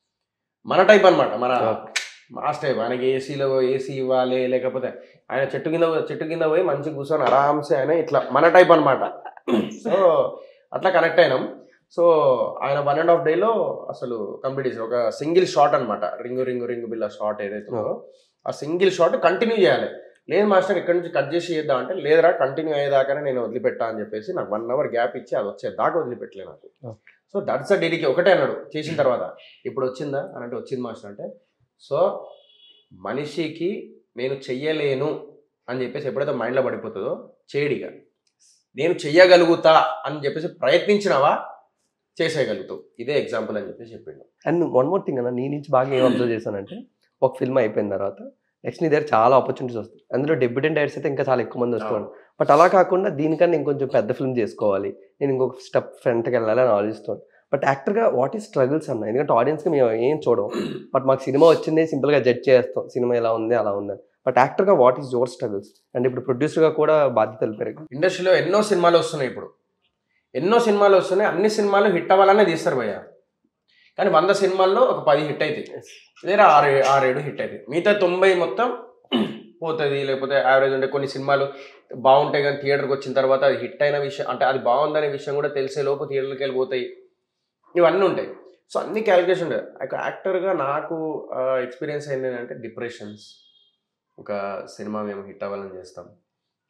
మన టైప్ అన్నమాట మన మాస్ టైప్ ఆయనకి ఏసీలో ఏసీ ఇవ్వాలి లేకపోతే ఆయన చెట్టు కింద చెట్టు కింద పోయి మంచిగా కూర్చొని ఆరామ్సే ఆయన ఇట్లా మన టైప్ అన్నమాట సో అట్లా కనెక్ట్ అయినాం సో ఆయన వన్ అండ్ హాఫ్ డేలో అసలు కంప్లీట్ చేసి ఒక సింగిల్ షాట్ అన్నమాట రింగు రింగు రింగు బిల్ల షాట్ ఏదైతే ఉందో ఆ సింగిల్ షాట్ కంటిన్యూ చేయాలి లేదు మాస్టర్ ఇక్కడ నుంచి కట్ చేసి చేద్దాం అంటే లేదురా కంటిన్యూ అయ్యేదాకానే నేను వదిలిపెట్టా అని చెప్పేసి నాకు వన్ అవర్ గ్యాప్ ఇచ్చి అది వచ్చే దాకా వదిలిపెట్టలే నాకు సో దట్స్ అ డెడికి ఒకటే అన్నాడు చేసిన తర్వాత ఇప్పుడు వచ్చిందా అని అంటే వచ్చింది మాస్టర్ అంటే సో మనిషికి నేను చెయ్యలేను అని చెప్పేసి ఎప్పుడైతే మైండ్లో పడిపోతుందో చేయడిగా నేను చెయ్యగలుగుతా అని చెప్పేసి ప్రయత్నించినావా చేసేయగలుగుతావు ఇదే ఎగ్జాంపుల్ అని చెప్పేసి చెప్పిండు అండ్ వన్ మోర్ థింగ్ అన్న నీ నుంచి బాగా ఏం అబ్జర్వ్ చేశానంటే ఒక ఫిల్మ్ అయిపోయిన తర్వాత నెక్స్ట్ నీ దగ్గర చాలా ఆపర్చునిటీస్ వస్తాయి అందులో డెబ్యూటెంట్ డైరెక్టర్స్ అయితే ఇంకా చాలా ఎక్కువ మంది వస్తారు బట్ అలా కాకుండా దీనికన్నా ఇంకొంచెం పెద్ద ఫిల్మ్ చేసుకోవాలి నేను ఇంకొక స్టెప్ ఫ్రంట్కి వెళ్ళాలి అని ఆలోచిస్తాను బట్ యాక్టర్గా వాట్ ఈస్ స్ట్రగుల్స్ అన్న ఎందుకంటే ఆడియన్స్కి మేము ఏం చూడం బట్ మాకు సినిమా వచ్చింది సింపుల్గా జడ్జ్ చేస్తాం సినిమా ఎలా ఉంది అలా ఉంది బట్ యాక్టర్గా what is your struggles and ఇప్పుడు ప్రొడ్యూసర్గా కూడా బాధ్యతలు పెరిగి ఇండస్ట్రీలో ఎన్నో సినిమాలు వస్తున్నాయి ఇప్పుడు ఎన్నో సినిమాలు వస్తున్నాయి అన్ని సినిమాలు హిట్ అవ్వాలనే తీస్తారు భయ్య కానీ వంద సినిమాల్లో ఒక పది హిట్ అవుతాయి లేదా ఆరు ఆరేడు హిట్ అవుతాయి మిగతా తొంభై మొత్తం పోతుంది లేకపోతే యావరేజ్ ఉండే కొన్ని సినిమాలు బాగుంటాయి కానీ థియేటర్కి వచ్చిన తర్వాత అది హిట్ అయిన విషయం అంటే అది బాగుందనే విషయం కూడా తెలిసే లోపు థియేటర్కి వెళ్ళిపోతాయి ఇవన్నీ ఉంటాయి సో అన్ని క్యాలిక్యులేషన్ ఉంటాయి ఒక యాక్టర్గా నాకు ఎక్స్పీరియన్స్ అయింది ఏంటంటే డిప్రెషన్స్ ఒక సినిమా మేము హిట్ అవ్వాలని చేస్తాం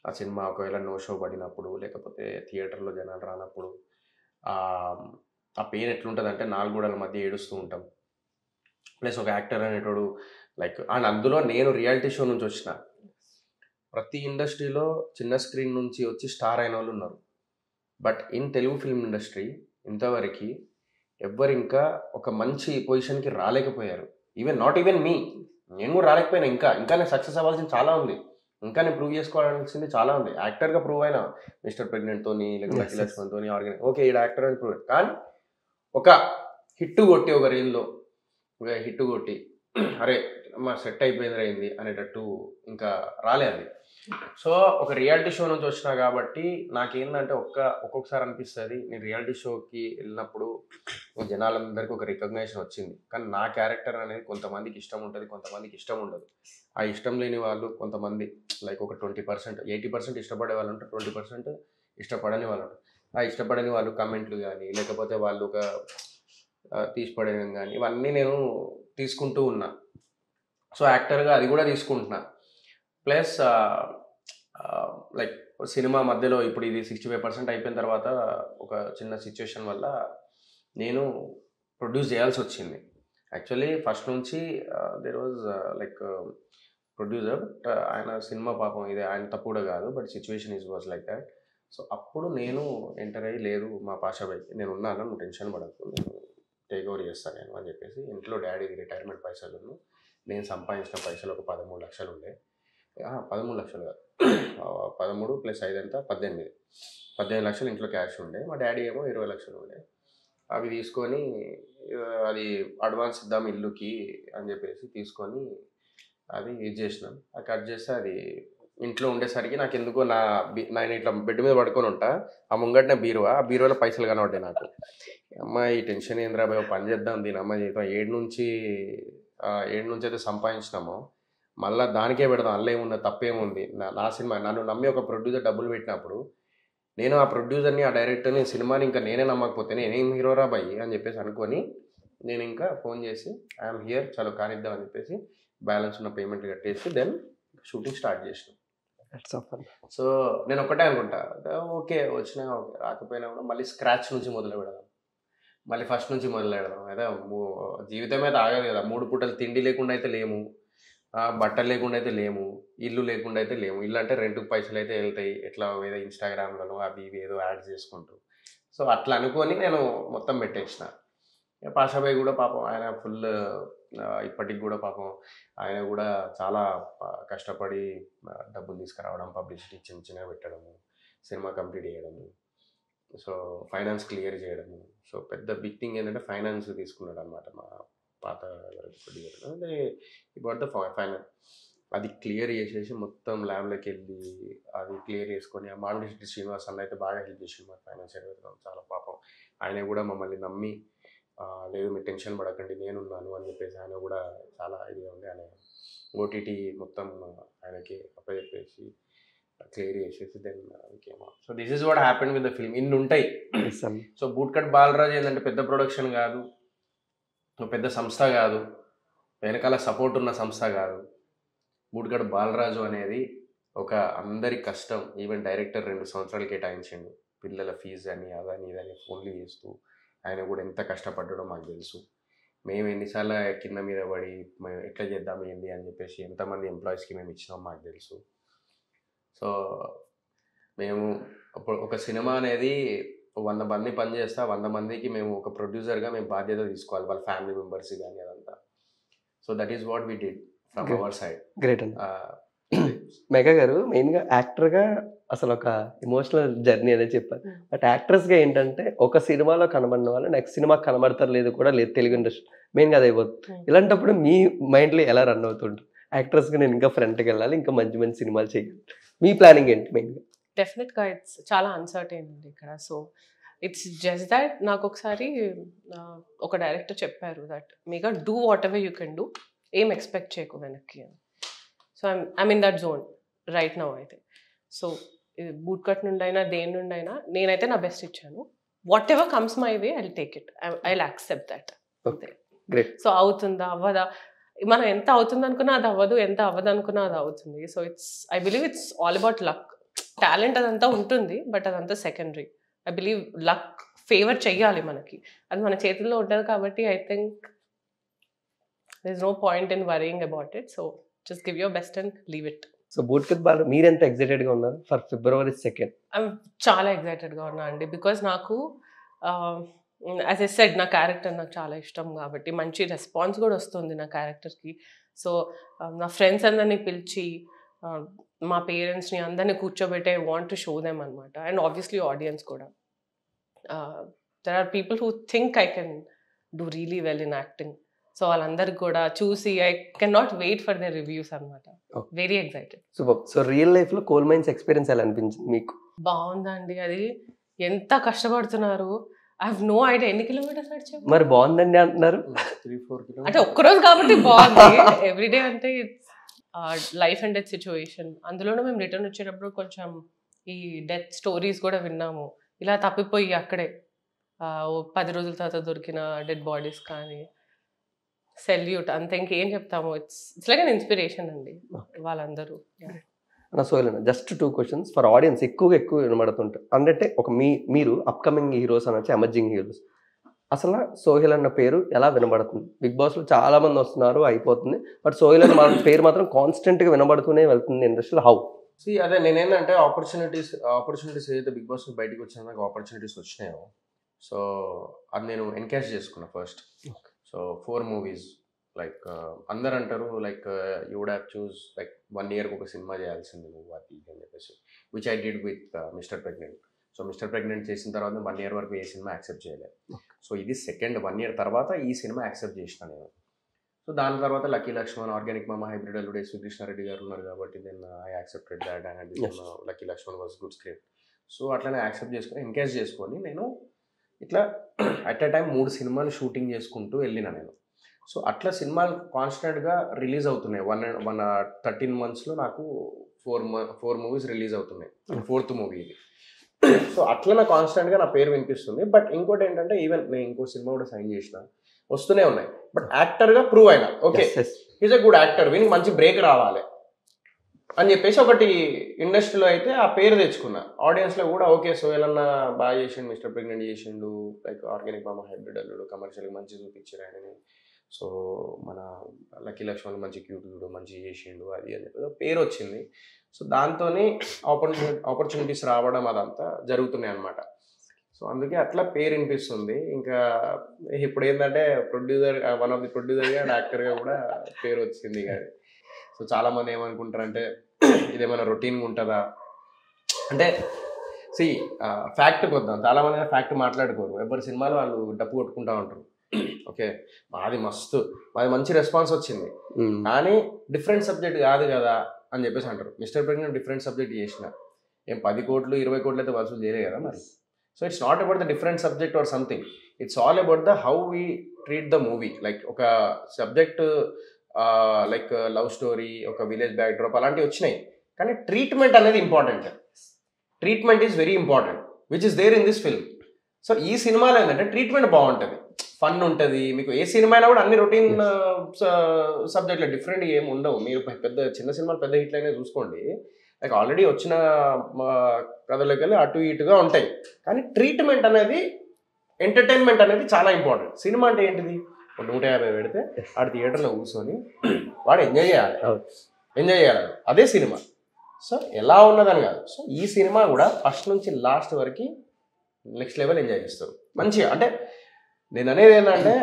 ఆ సినిమా ఒకవేళ నో షో పడినప్పుడు లేకపోతే థియేటర్లో జనాలు రానప్పుడు ఆ ఆ పెయిన్ ఎట్లుంటుంది అంటే నాలుగు గోడల మధ్య ఏడుస్తూ ఉంటాం ప్లస్ ఒక యాక్టర్ అనేటోడు లైక్ అండ్ అందులో నేను రియాలిటీ షో నుంచి వచ్చిన ప్రతి ఇండస్ట్రీలో చిన్న స్క్రీన్ నుంచి వచ్చి స్టార్ అయిన వాళ్ళు ఉన్నారు but in Telugu film industry ఇంతవరకు ఎవ్వరు ఇంకా ఒక మంచి పొజిషన్కి రాలేకపోయారు ఈవెన్ నాట్ ఈవెన్ మీ నేను కూడా రాలేకపోయినా ఇంకా ఇంకా నేను సక్సెస్ అవ్వాల్సింది చాలా ఉంది ఇంకా నేను ప్రూవ్ చేసుకోవాల్సింది చాలా ఉంది యాక్టర్గా ప్రూవ్ అయినా మిస్టర్ ప్రెగ్నెంట్తోని లేకపోతే Yes, లక్కీ yes. లక్ష్మణ్తోని ఆర్గనైజ్ ఓకే ఈ యాక్టర్ అని ప్రూవ్ కానీ ఒక హిట్ కొట్టి ఒక రీల్లో ఒక హిట్ కొట్టి అరే మా సెట్ అయిపోయింది అయింది అనేటట్టు ఇంకా రాలే అది సో ఒక రియాలిటీ షో నుంచి వచ్చినా కాబట్టి నాకేందంటే ఒక్క ఒక్కొక్కసారి అనిపిస్తుంది నేను రియాలిటీ షోకి వెళ్ళినప్పుడు జనాలందరికీ ఒక రికగ్నైజేషన్ వచ్చింది కానీ నా క్యారెక్టర్ అనేది కొంతమందికి ఇష్టం ఉంటుంది కొంతమందికి ఇష్టం ఉండదు ఆ ఇష్టం లేని వాళ్ళు కొంతమంది లైక్ ఒక ట్వంటీ పర్సెంట్ ఎయిటీ పర్సెంట్ ఇష్టపడే వాళ్ళు ఉంటారు ట్వంటీ పర్సెంట్ ఇష్టపడని వాళ్ళు ఉంటారు ఆ ఇష్టపడని వాళ్ళు కమెంట్లు కానీ లేకపోతే వాళ్ళు ఒక ఆ, తీసి పడేయడం కానీ ఇవన్నీ నేను తీసుకుంటూ ఉన్నా సో యాక్టర్గా అది కూడా తీసుకుంటున్నా ప్లస్ లైక్ సినిమా మధ్యలో ఇప్పుడు ఇది సిక్స్టీ ఫైవ్ పర్సెంట్ అయిపోయిన తర్వాత ఒక చిన్న సిచ్యువేషన్ వల్ల నేను ప్రొడ్యూస్ చేయాల్సి వచ్చింది యాక్చువల్లీ ఫస్ట్ నుంచి there was like producer but ఆయన సినిమా పాపం ఇది ఆయన తప్పు కూడా కాదు but situation is was like that so అప్పుడు నేను ఎంటర్ అయ్యి లేదు మా పాషాబాయ్ నేను ఉన్నాను నువ్వు టెన్షన్ పడకు నేను టేక్ ఓవర్ చేస్తాను నేను అని చెప్పేసి ఇంట్లో డాడీది రిటైర్మెంట్ పైసలు నేను సంపాదించిన పైసలు ఒక పదమూడు లక్షలు ఉండే ఆ, పదమూడు లక్షలు కాదు ఆ, పదమూడు ప్లస్ ఐదు ఎంత పద్దెనిమిది పద్దెనిమిది లక్షలు ఇంట్లో క్యాష్ ఉండే మా డాడీ ఏమో ఇరవై లక్షలు ఉండే అవి తీసుకొని ఆ, అది అడ్వాన్స్ ఇద్దాం ఇల్లుకి అని చెప్పేసి తీసుకొని అది ఇది చేసినాం అది కట్ చేస్తే అది ఇంట్లో ఉండేసరికి నాకు ఎందుకో నా బి- నేను ఇట్లా బెడ్ మీద పడుకొని ఉంటా ఆ ముంగట్న బీరువా ఆ బీరువాలో పైసలు కనబడ్డాయి నాకు అమ్మ ఈ టెన్షన్ ఏంద్రా భయ పని చేద్దాం దీని అమ్మ జీవితం ఏడు నుంచి ఆ, ఏడు నుంచి అయితే సంపాదించినామో మళ్ళీ దానికే పెడదాం అందులో ఏముంది తప్పేముంది నా- నా సినిమా నన్ను నమ్మి ఒక ప్రొడ్యూసర్ డబ్బులు పెట్టినప్పుడు నేను ఆ ప్రొడ్యూసర్ని ఆ డైరెక్టర్ని సినిమాని ఇంకా నేనే నమ్మకపోతే నేనేం హీరోరా భయ్ అని చెప్పేసి అనుకొని నేను ఇంకా ఫోన్ చేసి ఐఎమ్ హియర్ చలో కానిద్దాం అని చెప్పేసి బ్యాలెన్స్ ఉన్న పేమెంట్ కట్టేసి దెన్ షూటింగ్ స్టార్ట్ చేసినాం That's all fun. సో నేను ఒకటే అనుకుంటా ఓకే వచ్చినా ఓకే రాకపోయినా కూడా మళ్ళీ స్క్రాచ్ నుంచి మొదలు పెడదాం మళ్ళీ ఫస్ట్ నుంచి మొదలు పెడదాం అయితే మూ- జీవితం అయితే ఆగదు కదా మూడు పూటలు తిండి లేకుండా అయితే లేము ఆ, బట్టలు లేకుండా అయితే లేము ఇల్లు లేకుండా అయితే లేము ఇల్లు అంటే రెంట్కి పైసలు అయితే వెళ్తాయి ఎట్లా ఏదో ఇన్స్టాగ్రామ్లలో అవి ఇవి ఏదో యాడ్స్ చేసుకుంటూ సో అట్లా అనుకొని నేను మొత్తం పెట్టేసిన ఇక పాషాబాయ్ కూడా పాపం ఆయన ఫుల్ ఇప్పటికి కూడా పాపం ఆయన కూడా చాలా ప- కష్టపడి ఆ, డబ్బులు తీసుకురావడం పబ్లిసిటీ చిన్న చిన్నగా పెట్టడము సినిమా కంప్లీట్ చేయడము సో ఫైనాన్స్ క్లియర్ చేయడము సో పెద్ద బిగ్ థింగ్ ఏంటంటే ఫైనాన్స్ తీసుకున్నాడు అనమాట మా పాత ప్రొడ్యూసర్ అదే ఇబౌట్ ద ఫైనాన్స్ అది క్లియర్ చేసేసి మొత్తం ల్యాబ్లోకి వెళ్ళి అది క్లియర్ చేసుకొని ఆ మామిడి శ్రీనివాస్ అన్న అయితే బాగా హెల్ప్ చేసిండు మా ఫైనాన్స్ చాలా పాపం ఆయన కూడా మమ్మల్ని నమ్మి ఆ, లేదు మీరు టెన్షన్ పడకండి నేనున్నాను అని చెప్పేసి ఆయన కూడా చాలా ఇదిగా ఉంది ఆయన ఓటీటీ మొత్తం ఆయనకి అప్పచెప్పేసి క్లియర్ చేసేసి దెన్ ఇంకేమో so this is what happen with the film ఇన్ని ఉంటాయి Yes, అన్న. సో బూట్ కట్ బాలరాజ్ ఏంటంటే పెద్ద ప్రొడక్షన్ కాదు ఒక పెద్ద సంస్థ కాదు వెనకాల సపోర్ట్ ఉన్న సంస్థ కాదు బూట్ కట్ బాలరాజు అనేది ఒక అందరి కష్టం ఈవెన్ డైరెక్టర్ రెండు సంవత్సరాలు కేటాయించిండు పిల్లల ఫీజు అని అదని ఇదని ఫోన్లు చేస్తూ ఆయన కూడా ఎంత కష్టపడ్డాడో మాకు తెలుసు మేము ఎన్నిసార్లు కింద మీద పడి మేము ఎట్లా చేద్దాం ఏంది అని చెప్పేసి ఎంతమంది ఎంప్లాయీస్కి మేము ఇచ్చినాం మాకు తెలుసు సో మేము ఒక- ఒక సినిమా అనేది వంద మంది పని చేస్తా వంద మందికి మేము ఒక ప్రొడ్యూసర్గా మేము బాధ్యత తీసుకోవాలి వాళ్ళ ఫ్యామిలీ మెంబర్స్ కానీ అదంతా so that is what we did from Okay. Our side great అన్న మెగా గారు మెయిన్ గా యాక్టర్ గా అసలు ఒక ఎమోషనల్ జర్నీ అనేది చెప్పారు Hmm. బట్ యాక్ట్రెస్ గా ఏంటంటే ఒక సినిమాలో కనబడిన వాళ్ళు నెక్స్ట్ సినిమా కనబడతారు లేదు కూడా లేదు తెలుగు ఇండస్ట్రీ మెయిన్ గా అదే అయిపోతుంది Hmm. ఇలాంటప్పుడు మీ మైండ్ లో ఎలా రన్ అవుతుంటుంది యాక్ట్రెస్ గా నేను ఇంకా ఫ్రంట్కి వెళ్ళాలి ఇంకా మంచి మంచి సినిమాలు చేయాలి మీ ప్లానింగ్ ఏంటి మెయిన్ గా డెఫినెట్గా ఇట్స్ చాలా అన్సర్టైన్ ఉంది ఇక్కడ సో ఇట్స్ జస్ట్ దాట్ నాకు ఒకసారి ఆ, ఒక డైరెక్టర్ చెప్పారు దట్ మీగా do whatever you can do ఏం ఎక్స్పెక్ట్ చేయకు వెనక్కి అని so I'm I'm in that zone right now అయితే సో బూట్ కట్ నుండి అయినా దేని నుండి అయినా నేనైతే నా బెస్ట్ ఇచ్చాను whatever comes my way I take it I accept that అంతే Great. సో అవుతుందా అవ్వదా మనం ఎంత అవుతుంది అనుకున్నా అది అవ్వదు ఎంత అవ్వదు అనుకున్నా అది అవుతుంది so it's I believe it's all about luck talent అదంతా ఉంటుంది బట్ అదంతా secondary I believe luck favour చెయ్యాలి మనకి అది మన చేతుల్లో ఉంటుంది కాబట్టి I think there is no point in worrying about it so just give your best and leave it so bootcut Balu మీరు ఎంత ఎక్సైటెడ్ గా ఉన్నారు ఫర్ ఫిబ్రవరి సెకండ్ ఐమ్ చాలా ఎక్సైటెడ్గా ఉన్నా అండి బికాజ్ నాకు యాజ్ ఎ సెడ్ నా క్యారెక్టర్ నాకు చాలా ఇష్టం కాబట్టి మంచి రెస్పాన్స్ కూడా వస్తుంది నా క్యారెక్టర్కి సో నా ఫ్రెండ్స్ అందరినీ పిలిచి uh, మా పేరెంట్స్ని అందరినీ కూర్చోబెట్టి I want to show them అనమాట అండ్ ఆబ్వియస్లీ ఆడియన్స్ కూడా there are people who think I can do really well in acting so వాళ్ళందరికి కూడా చూసి I can not wait for the reviews అనమాట Okay. Very excited super so real life లో coal mines experience ఎలా అనిపించింది మీకు బాగుందండి అది ఎంత కష్టపడుతున్నారు ఐ హావ్ నో ఐడియా ఎన్ని కిలోమీటర్స్ నడిచాము మరి బాగుందండి అంటున్నారు త్రీ ఫోర్ అంటే ఒక్కరోజు కాబట్టి బాగుంది ఎవ్రీడే అంటే లైఫ్ అండ్ డెత్ సిచ్యువేషన్ అందులోనూ మేము రిటర్న్ వచ్చేటప్పుడు కొంచెం ఈ డెత్ స్టోరీస్ కూడా విన్నాము ఇలా తప్పిపోయి అక్కడే ఆ, ఓ పది రోజుల తర్వాత దొరికిన డెడ్ బాడీస్ కానీ సెల్యూట్ అంత ఇంకేం చెప్తాము it's it's like an inspiration అండి వాళ్ళందరూ Yeah. నా Sohel just two questions for audience ఎక్కువగా ఎక్కువ వినబడుతుంటాయి అంటే ఒక మీ మీరు అప్కమింగ్ హీరోస్ అనొచ్చు ఎమర్జింగ్ హీరోస్ అసలు సోహిల్ అన్న పేరు ఎలా వినబడుతుంది బిగ్ బాస్ లో చాలా మంది వస్తున్నారు అయిపోతుంది బట్ సోహిల్ అన్న మా- పేరు మాత్రం కాన్స్టెంట్ గా వినబడుతూనే వెళ్తుంది ఇండస్ట్రీలో హౌ See, అదే నేనేంటంటే ఆపర్చునిటీస్ ఆపర్చునిటీస్ ఏదైతే బిగ్ బాస్ బయటకు వచ్చినా నాకు ఆపర్చునిటీస్ వచ్చినాయో సో అది నేను ఎన్కాష్ చేసుకున్నా first so four movies like అందరు అంటారు like you would have chose like one ఇయర్కి ఒక సినిమా చేయాల్సింది నువ్వు అది ఇది అని చెప్పేసి which I did with Mister Pregnant so Mister Pregnant చేసిన తర్వాత వన్ ఇయర్ వరకు ఏ సినిమా యాక్సెప్ట్ చేయలేదు సో ఇది సెకండ్ వన్ ఇయర్ తర్వాత ఈ సినిమా యాక్సెప్ట్ చేసిన నేను సో దాని తర్వాత లక్కీ లక్ష్మణ్ ఆర్గానిక్ మామ హైబ్రిడ్ అల్లుడు ఎస్వి కృష్ణారెడ్డి గారు ఉన్నారు కాబట్టి నేను I accepted that and Yes. Lucky Lakshman was good script so అట్లనే యాక్సెప్ట్ చేసుకొని ఎంకరేజ్ చేసుకొని నేను ఇట్లా అట్ ఎ టైం మూడు సినిమాలు షూటింగ్ చేసుకుంటూ వెళ్ళిన నేను సో అట్లా సినిమాలు కాన్స్టెంట్గా రిలీజ్ అవుతున్నాయి వన్ వన్ థర్టీన్ మంత్స్లో నాకు ఫోర్ ఫోర్ మూవీస్ రిలీజ్ అవుతున్నాయి ఫోర్త్ మూవీ ఇది సో అట్లా నా కాన్స్టెంట్గా నా పేరు వినిపిస్తుంది బట్ ఇంకోటి ఏంటంటే ఈవెన్ నేను ఇంకో సినిమా కూడా సైన్ చేసిన వస్తూనే ఉన్నాయి బట్ యాక్టర్గా ప్రూవ్ అయినా okay is a good actor వీనికి మంచి బ్రేక్ రావాలి అని చెప్పేసి ఒకటి ఇండస్ట్రీలో అయితే ఆ పేరు తెచ్చుకున్నా ఆడియన్స్లో కూడా ఓకే సోయల్ అన్న బాగా చేసిండు మిస్టర్ ప్రెగ్నెంట్ చేసిండు లైక్ ఆర్గానిక్ మామ హైబ్రిడ్ అల్లుడు కమర్షియల్గా మంచి చూపించారు ఆయనని సో మన లక్కీ లక్ష్మణ్ మంచి క్యూట్ చూడు మంచి చేసిండు అది అని చెప్పి పేరు వచ్చింది సో దాంతో ఆపర్చునిటీ ఆపర్చునిటీస్ రావడం అదంతా జరుగుతున్నాయి అనమాట సో అందుకే అట్లా పేరు వినిపిస్తుంది ఇంకా ఇప్పుడు ఏంటంటే ప్రొడ్యూసర్ వన్ ఆఫ్ ది ప్రొడ్యూసర్గా అండ్ యాక్టర్గా కూడా పేరు వచ్చింది ఇక సో చాలా మంది ఏమనుకుంటారంటే ఇదేమైనా రొటీన్గా ఉంటుందా అంటే సి ఫ్యాక్ట్కి వద్దాం చాలా మంది ఫ్యాక్ట్ మాట్లాడుకోరు ఎవరి సినిమాలు వాళ్ళు డప్పు కొట్టుకుంటా ఉంటారు ఓకే మాది మస్తు మాది మంచి రెస్పాన్స్ వచ్చింది కానీ డిఫరెంట్ సబ్జెక్ట్ కాదు కదా అని చెప్పేసి అంటారు మిస్టర్ ప్రెగ్నెంట్ డిఫరెంట్ సబ్జెక్ట్ చేసిన ఏం పది కోట్లు ఇరవై కోట్లు అయితే వసూలు చేయలే కదా మరి so it's not about the different subject or something it's all about the how we treat the movie like ఒక సబ్జెక్ట్ లైక్ లవ్ స్టోరీ ఒక విలేజ్ బ్యాక్ డ్రాప్ అలాంటివి వచ్చినాయి కానీ ట్రీట్మెంట్ అనేది important treatment is very important which is there in this film so ఈ సినిమాలో ఏంటంటే ట్రీట్మెంట్ బాగుంటుంది ఫన్ ఉంటుంది మీకు ఏ సినిమా అయినా కూడా అన్ని రొటీన్ సబ్జెక్ట్లో డిఫరెంట్ ఏమి ఉండవు మీరు పెద్ద చిన్న సినిమాలు పెద్ద హిట్లు అయినా చూసుకోండి లైక్ ఆల్రెడీ వచ్చిన కథలోకి వెళ్ళి అటు ఇటుగా ఉంటాయి కానీ ట్రీట్మెంట్ అనేది ఎంటర్టైన్మెంట్ అనేది చాలా ఇంపార్టెంట్ సినిమా అంటే ఏంటిది ఒక నూట యాభై పెడితే ఆడ థియేటర్లో కూర్చొని వాడు ఎంజాయ్ చేయాలి అవును. ఎంజాయ్ చేయాలి అదే సినిమా సో ఎలా ఉన్నదని కాదు సో ఈ సినిమా కూడా ఫస్ట్ నుంచి లాస్ట్ వరకు నెక్స్ట్ లెవెల్ ఎంజాయ్ చేస్తారు మంచిగా అంటే నేను అనేది ఏంటంటే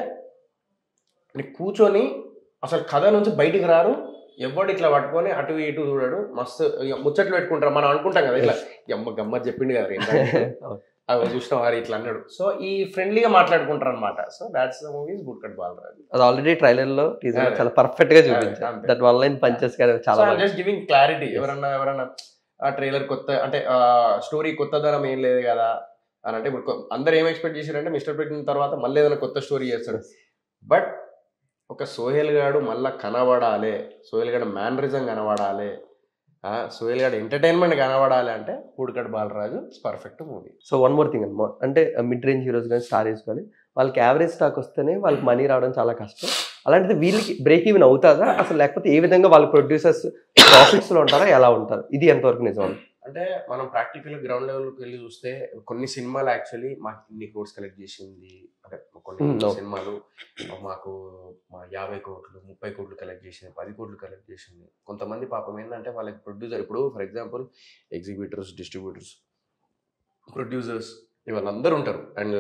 నీకు కూర్చొని అసలు కథ నుంచి బయటికి రారు ఎవడు ఇట్లా పట్టుకొని అటు ఇటు చూడడు మస్తు ఇక ముచ్చట్లు పెట్టుకుంటారు మనం అనుకుంటాం కదా ఇట్లా ఎమ్మ గమ్మత్ చెప్పిండు కదా ఏంటంటే అవి చూసిన వారు ఇట్లా అన్నాడు సో ఈ ఫ్రెండ్లీగా మాట్లాడుకుంటారు అనమాట so that's the movies bootcut Balaraju అది ఆల్రెడీ ట్రైలర్ లో టీజర్ అదే. చాలా పర్ఫెక్ట్ గా చూపించారు అంతే. దట్ వన్ లైన్ పంచెస్ కానీ చాలా బాగా జస్ట్ గివింగ్ క్లారిటీ ఎవరన్నా ఎవరన్నా ఆ ట్రైలర్ కొత్త అంటే స్టోరీ కొత్తదనం ఏం లేదు కదా అని అంటే ఇప్పుడు కొ- అందరు ఏం ఎక్స్పెక్ట్ చేశారంటే మిస్టర్ పెట్టిన తర్వాత మళ్ళీ ఏదైనా కొత్త స్టోరీ చేస్తాడు బట్ ఒక సోహెల్ గాడు మళ్ళా కనబడాలి సోహెల్ గాడు మేనరిజం కనబడాలి ఆ, సోహెల్ గాడు ఎంటర్టైన్మెంట్ కనబడాలి అంటే bootcut Balaraju perfect movie so one more thing అనమాట అంటే మిడ్ రేంజ్ హీరోస్ కానీ స్టార్ హీరోస్ కానీ వాళ్ళకి యావరేజ్ స్టాక్ వస్తేనే వాళ్ళకి మనీ రావడం చాలా కష్టం అలాంటిది వీళ్ళకి బ్రేక్ ఈవెన్ అవుతుందా అసలు లేకపోతే ఏ విధంగా వాళ్ళ ప్రొడ్యూసర్స్ ప్రాఫిట్స్ లో ఉంటారా ఎలా ఉంటారు ఇది ఎంతవరకు నిజం అంటే మనం ప్రాక్టికల్ గ్రౌండ్ లెవెల్కి వెళ్ళి చూస్తే కొన్ని సినిమాలు యాక్చువల్లీ మాకు ఇన్ని కోర్స్ కలెక్ట్ చేసింది అంటే కొన్ని Hmm, no. సినిమాలు మాకు మా యాభై కోట్లు ముప్పై కోట్లు కలెక్ట్ చేసింది పది కోట్లు కలెక్ట్ చేసింది కొంతమంది పాపం ఏంటంటే వాళ్ళకి ప్రొడ్యూసర్ ఇప్పుడు for example exhibitors distributors producers వీళ్ళందరూ ఉంటారు అండ్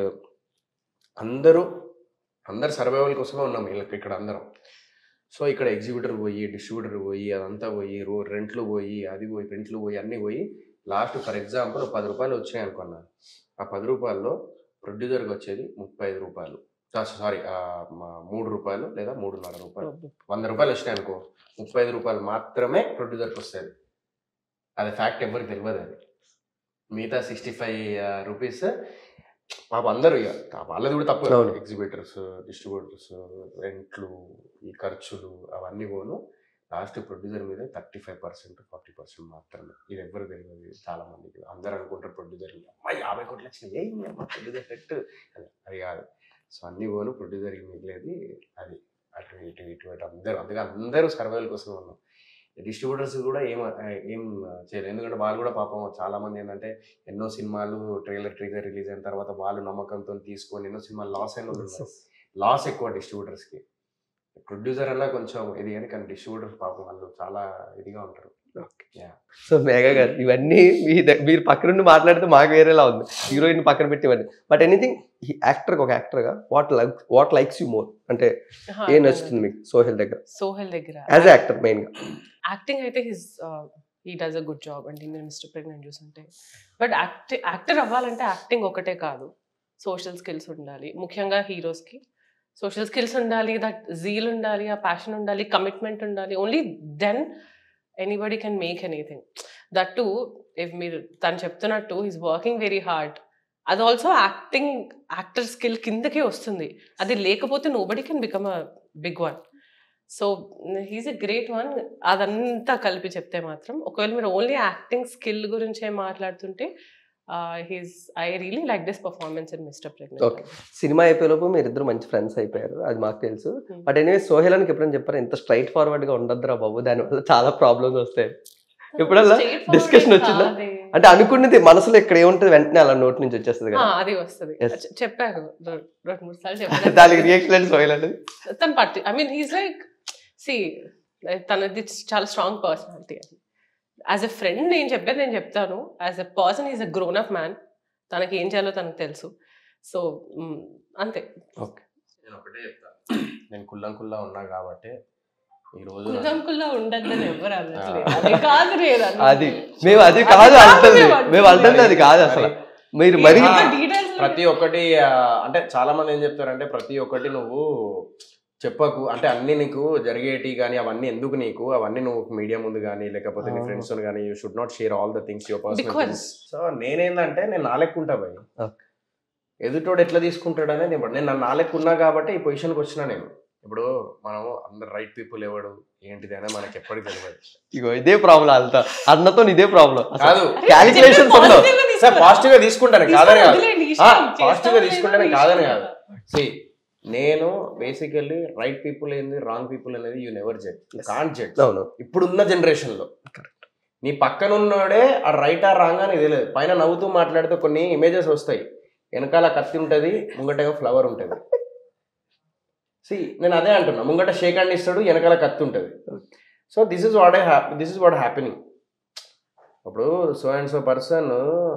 అందరూ అందరు సర్వైవల్ కోసమే ఉన్నాం వీళ్ళకి ఇక్కడ అందరం సో ఇక్కడ ఎగ్జిబిటర్ పోయి డిస్ట్రిబ్యూటర్ పోయి అదంతా పోయి రో రెంట్లు పోయి అది పోయి ప్రింట్లు పోయి అన్నీ పోయి లాస్ట్ ఫర్ ఎగ్జాంపుల్ పది రూపాయలు వచ్చాయి అనుకున్నా ఆ పది రూపాయల్లో ప్రొడ్యూసర్కి వచ్చేది ముప్పై ఐదు రూపాయలు సారీ మూడు రూపాయలు లేదా మూడున్నర రూపాయలు వంద రూపాయలు వచ్చినాయి అనుకో ముప్పై ఐదు రూపాయలు మాత్రమే ప్రొడ్యూసర్కి వస్తుంది అది ఫ్యాక్ట్ ఎవరికి తెలియదు అది మిగతా సిక్స్టీ ఫైవ్ రూపీస్ పాప అందరూ ఇక వాళ్ళది కూడా తప్పు అవును. ఎగ్జిబిటర్స్ డిస్ట్రిబ్యూటర్స్ రెంట్లు ఈ ఖర్చులు అవన్నీ పోను లాస్ట్ ప్రొడ్యూసర్ మీద thirty five percent forty percent మాత్రమే ఇది ఎవరు తెలియదు చాలా మందికి అందరూ అనుకుంటారు ప్రొడ్యూసర్ అమ్మా యాభై కోట్లు వచ్చినాయి ఏ ప్రొడ్యూసర్ సెట్ అది కాదు సో అన్ని పోను ప్రొడ్యూసర్కి మిగిలేది అది అటు ఇటు ఇటు అటు అందరూ అందుకే అందరూ సర్వైవల్ కోసం ఉన్నాం డిస్ట్రిబ్యూటర్స్ కూడా ఏం ఏం చేయలేదు ఎందుకంటే వాళ్ళు కూడా పాపం చాలా మంది ఏంటంటే ఎన్నో సినిమాలు ట్రైలర్ ట్రీజర్ రిలీజ్ అయిన తర్వాత వాళ్ళు నమ్మకంతో తీసుకొని ఎన్నో సినిమాలు లాస్ అయిన వాళ్ళు ఉన్నారు. లాస్ ఎక్కువ డిస్ట్రిబ్యూటర్స్కి ప్రొడ్యూసర్ అన్నా కొంచెం ఇది కానీ కానీ డిస్ట్రిబ్యూటర్స్ పాపం వాళ్ళు చాలా ఇదిగా ఉంటారు సో మేఘా గారు ఇవన్నీ మీ ద- మీరు పక్కన నుండి మాట్లాడితే మాకు వేరేలా ఉంది హీరోయిన్ పక్కన పెట్టి ఇవన్నీ బట్ ఎనీథింగ్ యాక్టర్ ఒక యాక్టర్ గా what like what likes you more అంటే ఏం నచ్చుతుంది మీకు సోహెల్ దగ్గర సోహెల్ దగ్గర యాజ్ యాక్టర్ మెయిన్ గా యాక్టింగ్ అయితే his he does a good job అంటే నేను మిస్టర్ ప్రెగ్నెంట్ చూస్తుంటే బట్ యాక్టి యాక్టర్ అవ్వాలంటే యాక్టింగ్ ఒకటే కాదు సోషల్ స్కిల్స్ ఉండాలి ముఖ్యంగా హీరోస్కి సోషల్ స్కిల్స్ ఉండాలి దట్ జీల్ ఉండాలి ఆ ప్యాషన్ ఉండాలి కమిట్మెంట్ ఉండాలి only then anybody can make anything that to if మీరు తను చెప్తున్నట్టు ఈస్ వర్కింగ్ వెరీ హార్డ్ అది ఆల్సో యాక్టింగ్ యాక్టర్ స్కిల్ కిందకే వస్తుంది అది లేకపోతే nobody can become a big one so he's a great one అదంతా కలిపి చెప్తే మాత్రం ఒకవేళ మీరు ఓన్లీ యాక్టింగ్ స్కిల్ గురించే మాట్లాడుతుంటే he's I really like this performance in Mister Okay. Pregnant సినిమా అయిపోయేలోపు మీరిద్దరు మంచి ఫ్రెండ్స్ అయిపోయారు అది మాకు తెలుసు Hmm. బట్ ఎనీవే సోహెల్ అని ఎప్పుడైనా చెప్పారు ఇంత స్ట్రైట్ ఫార్వర్డ్ గా ఉండొద్దురా బాబు దానివల్ల చాలా ప్రాబ్లమ్స్ వస్తాయి ఎప్పుడల్లా discussion వచ్చిందా? అంటే అనుకున్నది మనసులో ఇక్కడ ఏముంటుంది వెంటనే అలా నోట్ నుంచి వచ్చేస్తుంది కదా అది వస్తుంది Yes. చె- చెప్పారు రె- రెండు మూడు సార్లు చెప్పారు దానికి రియాక్షన్ అంటే సోహెల్ అంటే తను పట్టి I mean he's like see తనది చాలా స్ట్రాంగ్ పర్సనాలిటీ అది యాజ్ ఎ ఫ్రెండ్ నేను చెప్పేది నేను చెప్తాను as a person is a grown up man తనకి ఏం చేయాలో తనకు తెలుసు సో అంతే నేను ఒకటే చెప్తా నేను కుల్లం కుల్లా ఉన్నా కాబట్టి ఈ రోజు కుల్లంకుల్లా ఉండద్దని ఎవరు అనట్లేదు అది కాదు నేను అన్నది. అది మేము అది కాదు కాదు అంటుంది మేము మేము అంటుంది అది కాదు అసలు మీరు మరి ఇంకా ఆ, details లో- ప్రతి ఒక్కటి ఆ, అంటే చాలా మంది ఏం చెప్తారంటే ప్రతి ఒక్కటి నువ్వు చెప్పకు అంటే అన్ని నీకు జరిగేటి కానీ అవన్నీ ఎందుకు నీకు అవన్నీ నువ్వు మీడియా ముందు కానీ లేకపోతే నీ అవును. ఫ్రెండ్స్ కానీ you should not share all the things your personal Because- so నేనేందంటే నేను నా లెక్క ఉంటా భయ్ Okay. ఎదుటోడు ఎట్లా తీసుకుంటాడు అనేది ఇప్పుడు నేను నా లెక్క ఉన్నా కాబట్టి ఈ పొజిషన్కి వచ్చినా నేను ఇప్పుడు మనం అందరు రైట్ పీపుల్ ఎవడు ఏంటిది అనేది మనకి ఎప్పటికీ తెలియదు ఇగో ఇదే ప్రాబ్లం అంతా అన్నతో ఇదే ప్రాబ్లం కాదు అరే, calculations చెప్పే ఉండవు. positive గా సార్ తీసుకోరా. పాజిటివ్ గా తీసుకుంటాను కాదని కాదు వదిలేయండి, ఆ, ఇష్టం. positive గా చేస్తామో తీసుకుంటేనే లేదో కాదని ఇష్టం. కాదు. See, నేను బేసికల్లీ రైట్ పీపుల్ ఏంది రాంగ్ పీపుల్ అనేది you never judge you can't judge అవును ఇప్పుడున్న జనరేషన్ లో నీ పక్కన ఉన్నోడే ఆ రైట్ ఆ రాంగ్ అని తెలియదు పైన నవ్వుతూ మాట్లాడితే కొన్ని ఇమేజెస్ వస్తాయి వెనకాల కత్తి ఉంటది ముంగటేమో ఫ్లవర్ ఉంటది సి నేను అదే అంటున్నా ముంగట షేక్ హ్యాండ్ ఇస్తాడు వెనకాల కత్తి ఉంటది so this is what I this is what happening ఇప్పుడు సో అండ్ సో పర్సన్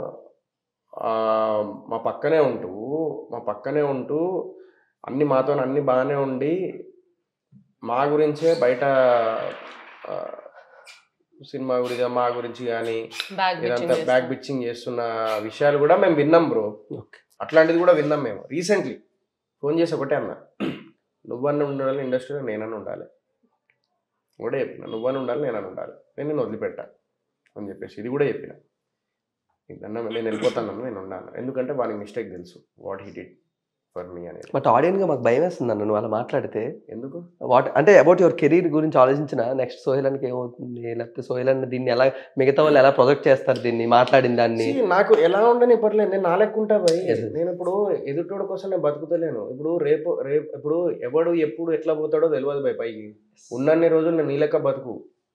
మా పక్కనే ఉంటూ మా పక్కనే ఉంటూ అన్ని మాతో అన్ని బాగానే ఉండి మా గురించే బయట ఆ, సినిమా గురించి మా గురించి కానీ Bag bitching ఇదంతా చేస్తాం. బ్యాక్ బిచ్చింగ్ చేస్తున్న విషయాలు కూడా మేము విన్నాం బ్రో అట్లాంటిది కూడా విన్నాం మేము రీసెంట్లీ ఫోన్ చేసి ఒకటే అన్నా నువ్వన్న ఉండాలి ఇండస్ట్రీలో నేనన్నా ఉండాలి కూడా చెప్పిన నువ్వన్న ఉండాలి నేనన్నా ఉండాలి నేను నేను వదిలిపెట్టా అని చెప్పేసి ఇది కూడా చెప్పిన ఇదన్నా నేను వెళ్ళిపోతాను నేను ఉన్నాను ఎందుకంటే వానికి మిస్టేక్ తెలుసు what he did for me అనేది బట్ ఆడియన్స్ గా మాకు భయం వేస్తుంది అన్న నువ్వు అలా మాట్లాడితే ఎందుకు వాట్ అంటే అబౌట్ యువర్ కెరీర్ గురించి ఆలోచించిన నెక్స్ట్ సోహిలానికి ఏమవుతుంది లేకపోతే సోహిలన్ దీన్ని ఎలా మిగతా వాళ్ళు ఎలా ప్రొజెక్ట్ చేస్తారు దీన్ని మాట్లాడిన దాన్ని See, నాకు ఎలా ఉండని పర్లేదు నేను నా లెక్క ఉంటా భయ్ Yes. నేను ఇప్పుడు ఎదుటోడి కోసం నేను బతుకుతలేను ఇప్పుడు రేపు రేపు ఇప్పుడు ఎవడు ఎప్పుడు ఎట్లా పోతాడో తెలియదు భయ్ పైకి ఉన్నన్ని రోజులు నేను నీ లెక్క బతుకు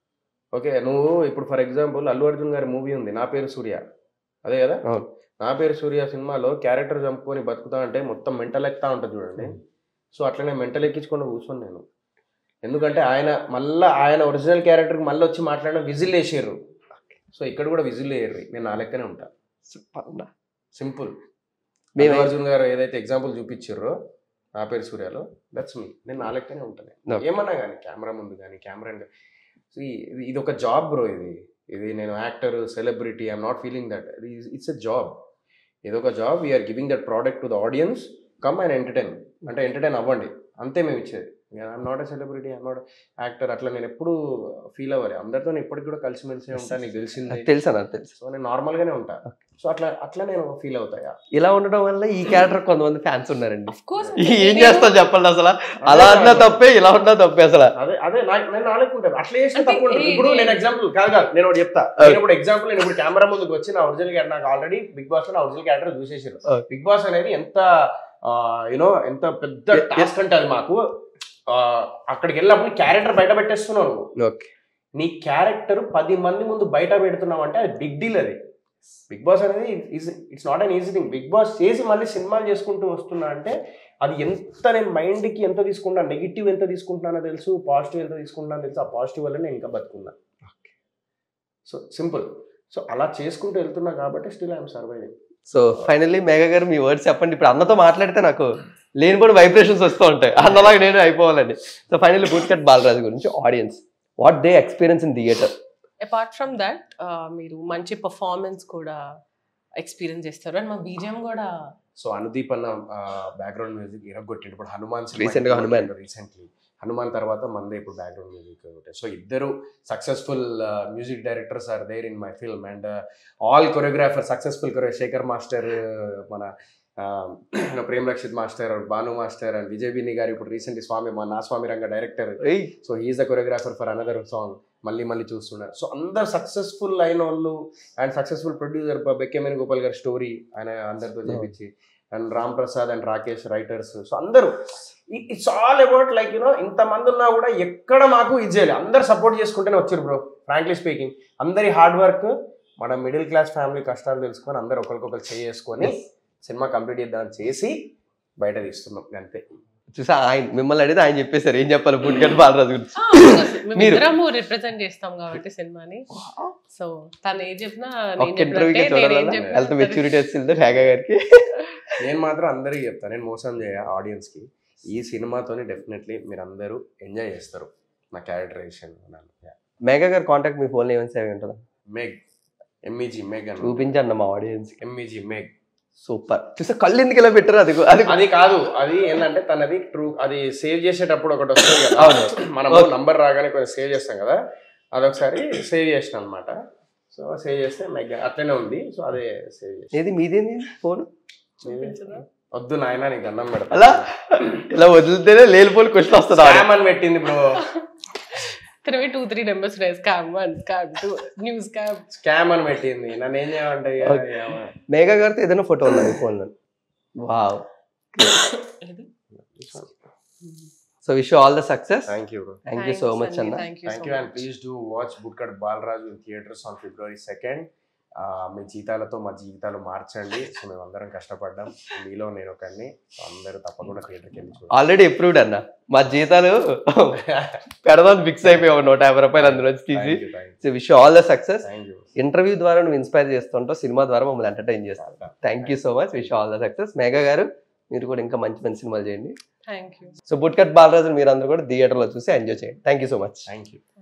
ఓకే నువ్వు ఇప్పుడు ఫర్ ఎగ్జాంపుల్ అల్లు అర్జున్ గారి మూవీ ఉంది నా పేరు సూర్య అదే కదా అవును. నా పేరు సూర్య సినిమాలో క్యారెక్టర్ చంపుకొని బతుకుతా అంటే మొత్తం మెంటల్ ఎక్కుతా ఉంటుంది చూడండి సో అట్లనే మెంటల్ ఎక్కించుకొని కూర్చొని నేను ఎందుకంటే ఆయన మళ్ళీ ఆయన ఒరిజినల్ క్యారెక్టర్కి మళ్ళీ వచ్చి మాట్లాడిన విజిల్ వేసారు సో ఇక్కడ కూడా విజిల్ వేయరు నేను నా లెక్కనే ఉంటా సూపర్ అన్న. సింపుల్ మేము అల్లు అర్జున్ గారు ఏదైతే ఎగ్జాంపుల్ చూపించారో నా పేరు సూర్యలో దట్స్ మీ నేను నా లెక్కనే ఉంటాను Okay. ఏమన్నా కానీ కెమెరా ముందు కానీ కెమెరా ఇది ఒక జాబ్ బ్రో ఇది ఇది నేను actor celebrity I'm not feeling that it's a job ఇది ఒక job we are giving that product to the audience come and entertain అంటే ఎంటర్టైన్ అవ్వండి అంతే మేము ఇచ్చేది I'm not a celebrity I'm not actor అట్లా నేను ఎప్పుడు ఫీల్ అవ్వాలి అందరితో నేను ఇప్పటికి కూడా కలిసిమెలిసి ఉంటాను నీకు తెలిసింది నాకు తెలుసు అన్న తెలుసు సో నేను నార్మల్ గానే ఉంటా సో అట్లా అట్లా నేను ఫీల్ అవుతాయా ఇలా ఉండడం వల్ల ఈ క్యారెక్టర్ కొంతమంది ఫ్యాన్స్ ఉన్నారండి అఫ్ కోర్స్ ఏం చేస్తావు చెప్పండి అసలు అలా అన్నా తప్పే ఇలా ఉన్నా తప్పే అసలు అదే అదే నా- నేను నాలుగుంటాను అట్లా చేస్తే అంటే తప్పు ఉంటుంది. ఈ- ఇప్పుడు ఈ- నేను ఎగ్జాంపుల్ కాదు కాదు నేను ఒకటి చెప్తా Okay. నేను ఇప్పుడు ఎగ్జాంపుల్ నేను ఇప్పుడు కెమెరా ముందుకు వచ్చి నా ఒరిజినల్ క్యారెక్టర్ నాకు ఆల్రెడీ బిగ్ బాస్ లో నా ఒరిజినల్ క్యారెక్టర్ చూసేసారు Okay. బిగ్ బాస్ అనేది ఎంత యూనో ఎంత పెద్ద Yes, yes. టాస్క్ అంటే అది మాకు ఆ, అక్కడికి వెళ్ళినప్పుడు క్యారెక్టర్ బయట పెట్టేస్తున్నావు నువ్వు ఓకే నీ క్యారెక్టర్ పది మంది ముందు బయట పెడుతున్నావు అంటే అది బిగ్ డీల్ అది బిగ్ బాస్ అనేది it's not an easy thing Bigg Boss చేసి మళ్ళీ సినిమాలు చేసుకుంటూ వస్తున్నా అంటే అది ఎంత నేను మైండ్కి ఎంత తీసుకుంటా నెగిటివ్ ఎంత తీసుకుంటున్నానో తెలుసు పాజిటివ్ ఎంత తీసుకుంటున్నానో తెలుసు ఆ పాజిటివ్ వల్ల నేను ఇంకా బతుకున్నా సో సింపుల్ సో అలా చేసుకుంటూ వెళ్తున్నా కాబట్టి still I'm surviving so finally Megha గారు మీ వర్డ్స్ చెప్పండి ఇప్పుడు అన్నతో మాట్లాడితే నాకు లేని కూడా వైబ్రేషన్స్ వస్తూ ఉంటాయి అన్నలాగా నేను అయిపోవాలండి so finally boot cut Balaraju గురించి audience what they experience in theatre apart from that మీరు మంచి పర్ఫార్మెన్స్ కూడా ఎక్స్పీరియన్స్ చేస్తారు అండ్ మా బీజిఎం కూడా సో అనుదీప్ అన్న బ్యాక్గ్రౌండ్ మ్యూజిక్ ఇరగొట్టిండు ఇప్పుడు హనుమాన్ Recent గా హనుమాన్. రీసెంట్లీ హనుమాన్ తర్వాత మందే ఇప్పుడు బ్యాక్గ్రౌండ్ మ్యూజిక్ సో ఇద్దరు successful music directors are there in my film and all choreographer successful choreo Shekhar master మన uh, Prem Rakshit master Bhanu master and Vijay Binni గారు ఇప్పుడు రీసెంట్లీ స్వామి మా నా Swamy Ranga director so he is the choreographer for another song మళ్ళీ మళ్ళీ చూస్తున్నారు సో అందరు సక్సెస్ఫుల్ అయిన వాళ్ళు and successful producer Bekkemeni Gopal గారి స్టోరీ ఆయన అందరితో చేపించి and Ram Prasad and Rakesh writers so అందరూ it's all about like you know ఇంతమంది ఉన్నా కూడా ఎక్కడ మాకు ఇది చేయాలి అందరు సపోర్ట్ చేసుకుంటూనే వచ్చారు బ్రో ఫ్రాంక్లీ స్పీకింగ్ అందరి హార్డ్ వర్క్ మన మిడిల్ క్లాస్ ఫ్యామిలీ కష్టాలు తెలుసుకొని అందరు ఒకరికొకరు చేసుకొని సినిమా కంప్లీట్ చేద్దామని చేసి బయట తీస్తున్నాం అంతే చూసా ఆయన మిమ్మల్ని అడిగితే ఆయన చెప్పేశారు ఏం చెప్పాలి బూట్ కట్ బాలరాజు గురించి Ah, of course. మేము మీరు- ఇద్దరము రిప్రజెంట్ చేస్తాం కాబట్టి సినిమాని సో తను ఏం చెప్పినా ఒక్క నేను ఇంటర్వ్యూకి చెప్పినట్టే, నేను ఏం చూడాలి చెప్పినా హెల్త్ సరే. మెచ్యూరిటీ వచ్చింది మేఘా గారికి నేను మాత్రం అందరికీ చెప్తాను నేను మోసం చేయ ఆడియన్స్కి ఈ సినిమాతోని డెఫినెట్లీ మీరు అందరూ ఎంజాయ్ చేస్తారు నా క్యారెక్టరైజేషన్ మేఘా గారి కాంటాక్ట్ మీ ఫోన్లో ఏమైనా సేవ్ ఉంటుందా మెగ్ ఎంఈజీ మెగ్ అని చూపించండి మా ఆడియన్స్ ఎంఈజీ మెగ్ సూపర్ చూసా కళ్ళు ఎందుకు ఇలా పెట్టారు అది అది అది కాదు అది ఏంటంటే తనది ట్రూ అది సేవ్ చేసేటప్పుడు ఒకటి వస్తుంది కదా అవును. మనం Okay. నంబర్ రాగానే కొంచెం సేవ్ చేస్తాం కదా అదొకసారి సేవ్ చేసిన అనమాట సో సేవ్ చేస్తే మెగ్ అట్లనే ఉంది సో అదే సేవ్ చేసి ఏది మీదేంది ఫోన్ చూపించనా? వద్దు నాయన నీకు దండం పెడతా అలా ఇలా వదిలితేనే లేనిపోని క్వశ్చన్ వస్తుంది Scam అని పెట్టింది బ్రో తిరిగి టూ త్రీ నెంబర్స్ ఉన్నాయి scam one scam two news scam scam అని పెట్టింది నన్ను ఏం చేయమంటే ఇక Okay. ఏమ- మేఘా గారితో ఏదైనా ఫోటో ఉందా మీ ఫోన్లో wow so wish all the success thank you bro thank you so much అన్న thank you thank you and please do watch bootcut Balaraju in theatres on February second మీ జీతాలతో మా జీవితాలు మార్చండి సో మేము అందరం కష్టపడ్డాం మీలో నేను ఒకరిని సో అందరూ తప్పకుండా థియేటర్కి వెళ్ళి చూడండి ఆల్రెడీ అప్రూవ్డ్ అన్న మా జీతాలు పెడదాం ఫిక్స్ అయిపోయావు నూట యాభై రూపాయలు అందులో తీసి so wish all the success thank you interview ద్వారా నువ్వు ఇన్స్పైర్ చేస్తుంటావు సినిమా ద్వారా మమ్మల్ని ఎంటర్టైన్ చేస్తావు thank you so much wish all the success Megha గారు మీరు కూడా ఇంకా మంచి మంచి సినిమాలు చేయండి thank you so bootcut Balaraju మీరు అందరూ కూడా థియేటర్లో చూసి ఎంజాయ్ చేయండి thank you so much thank you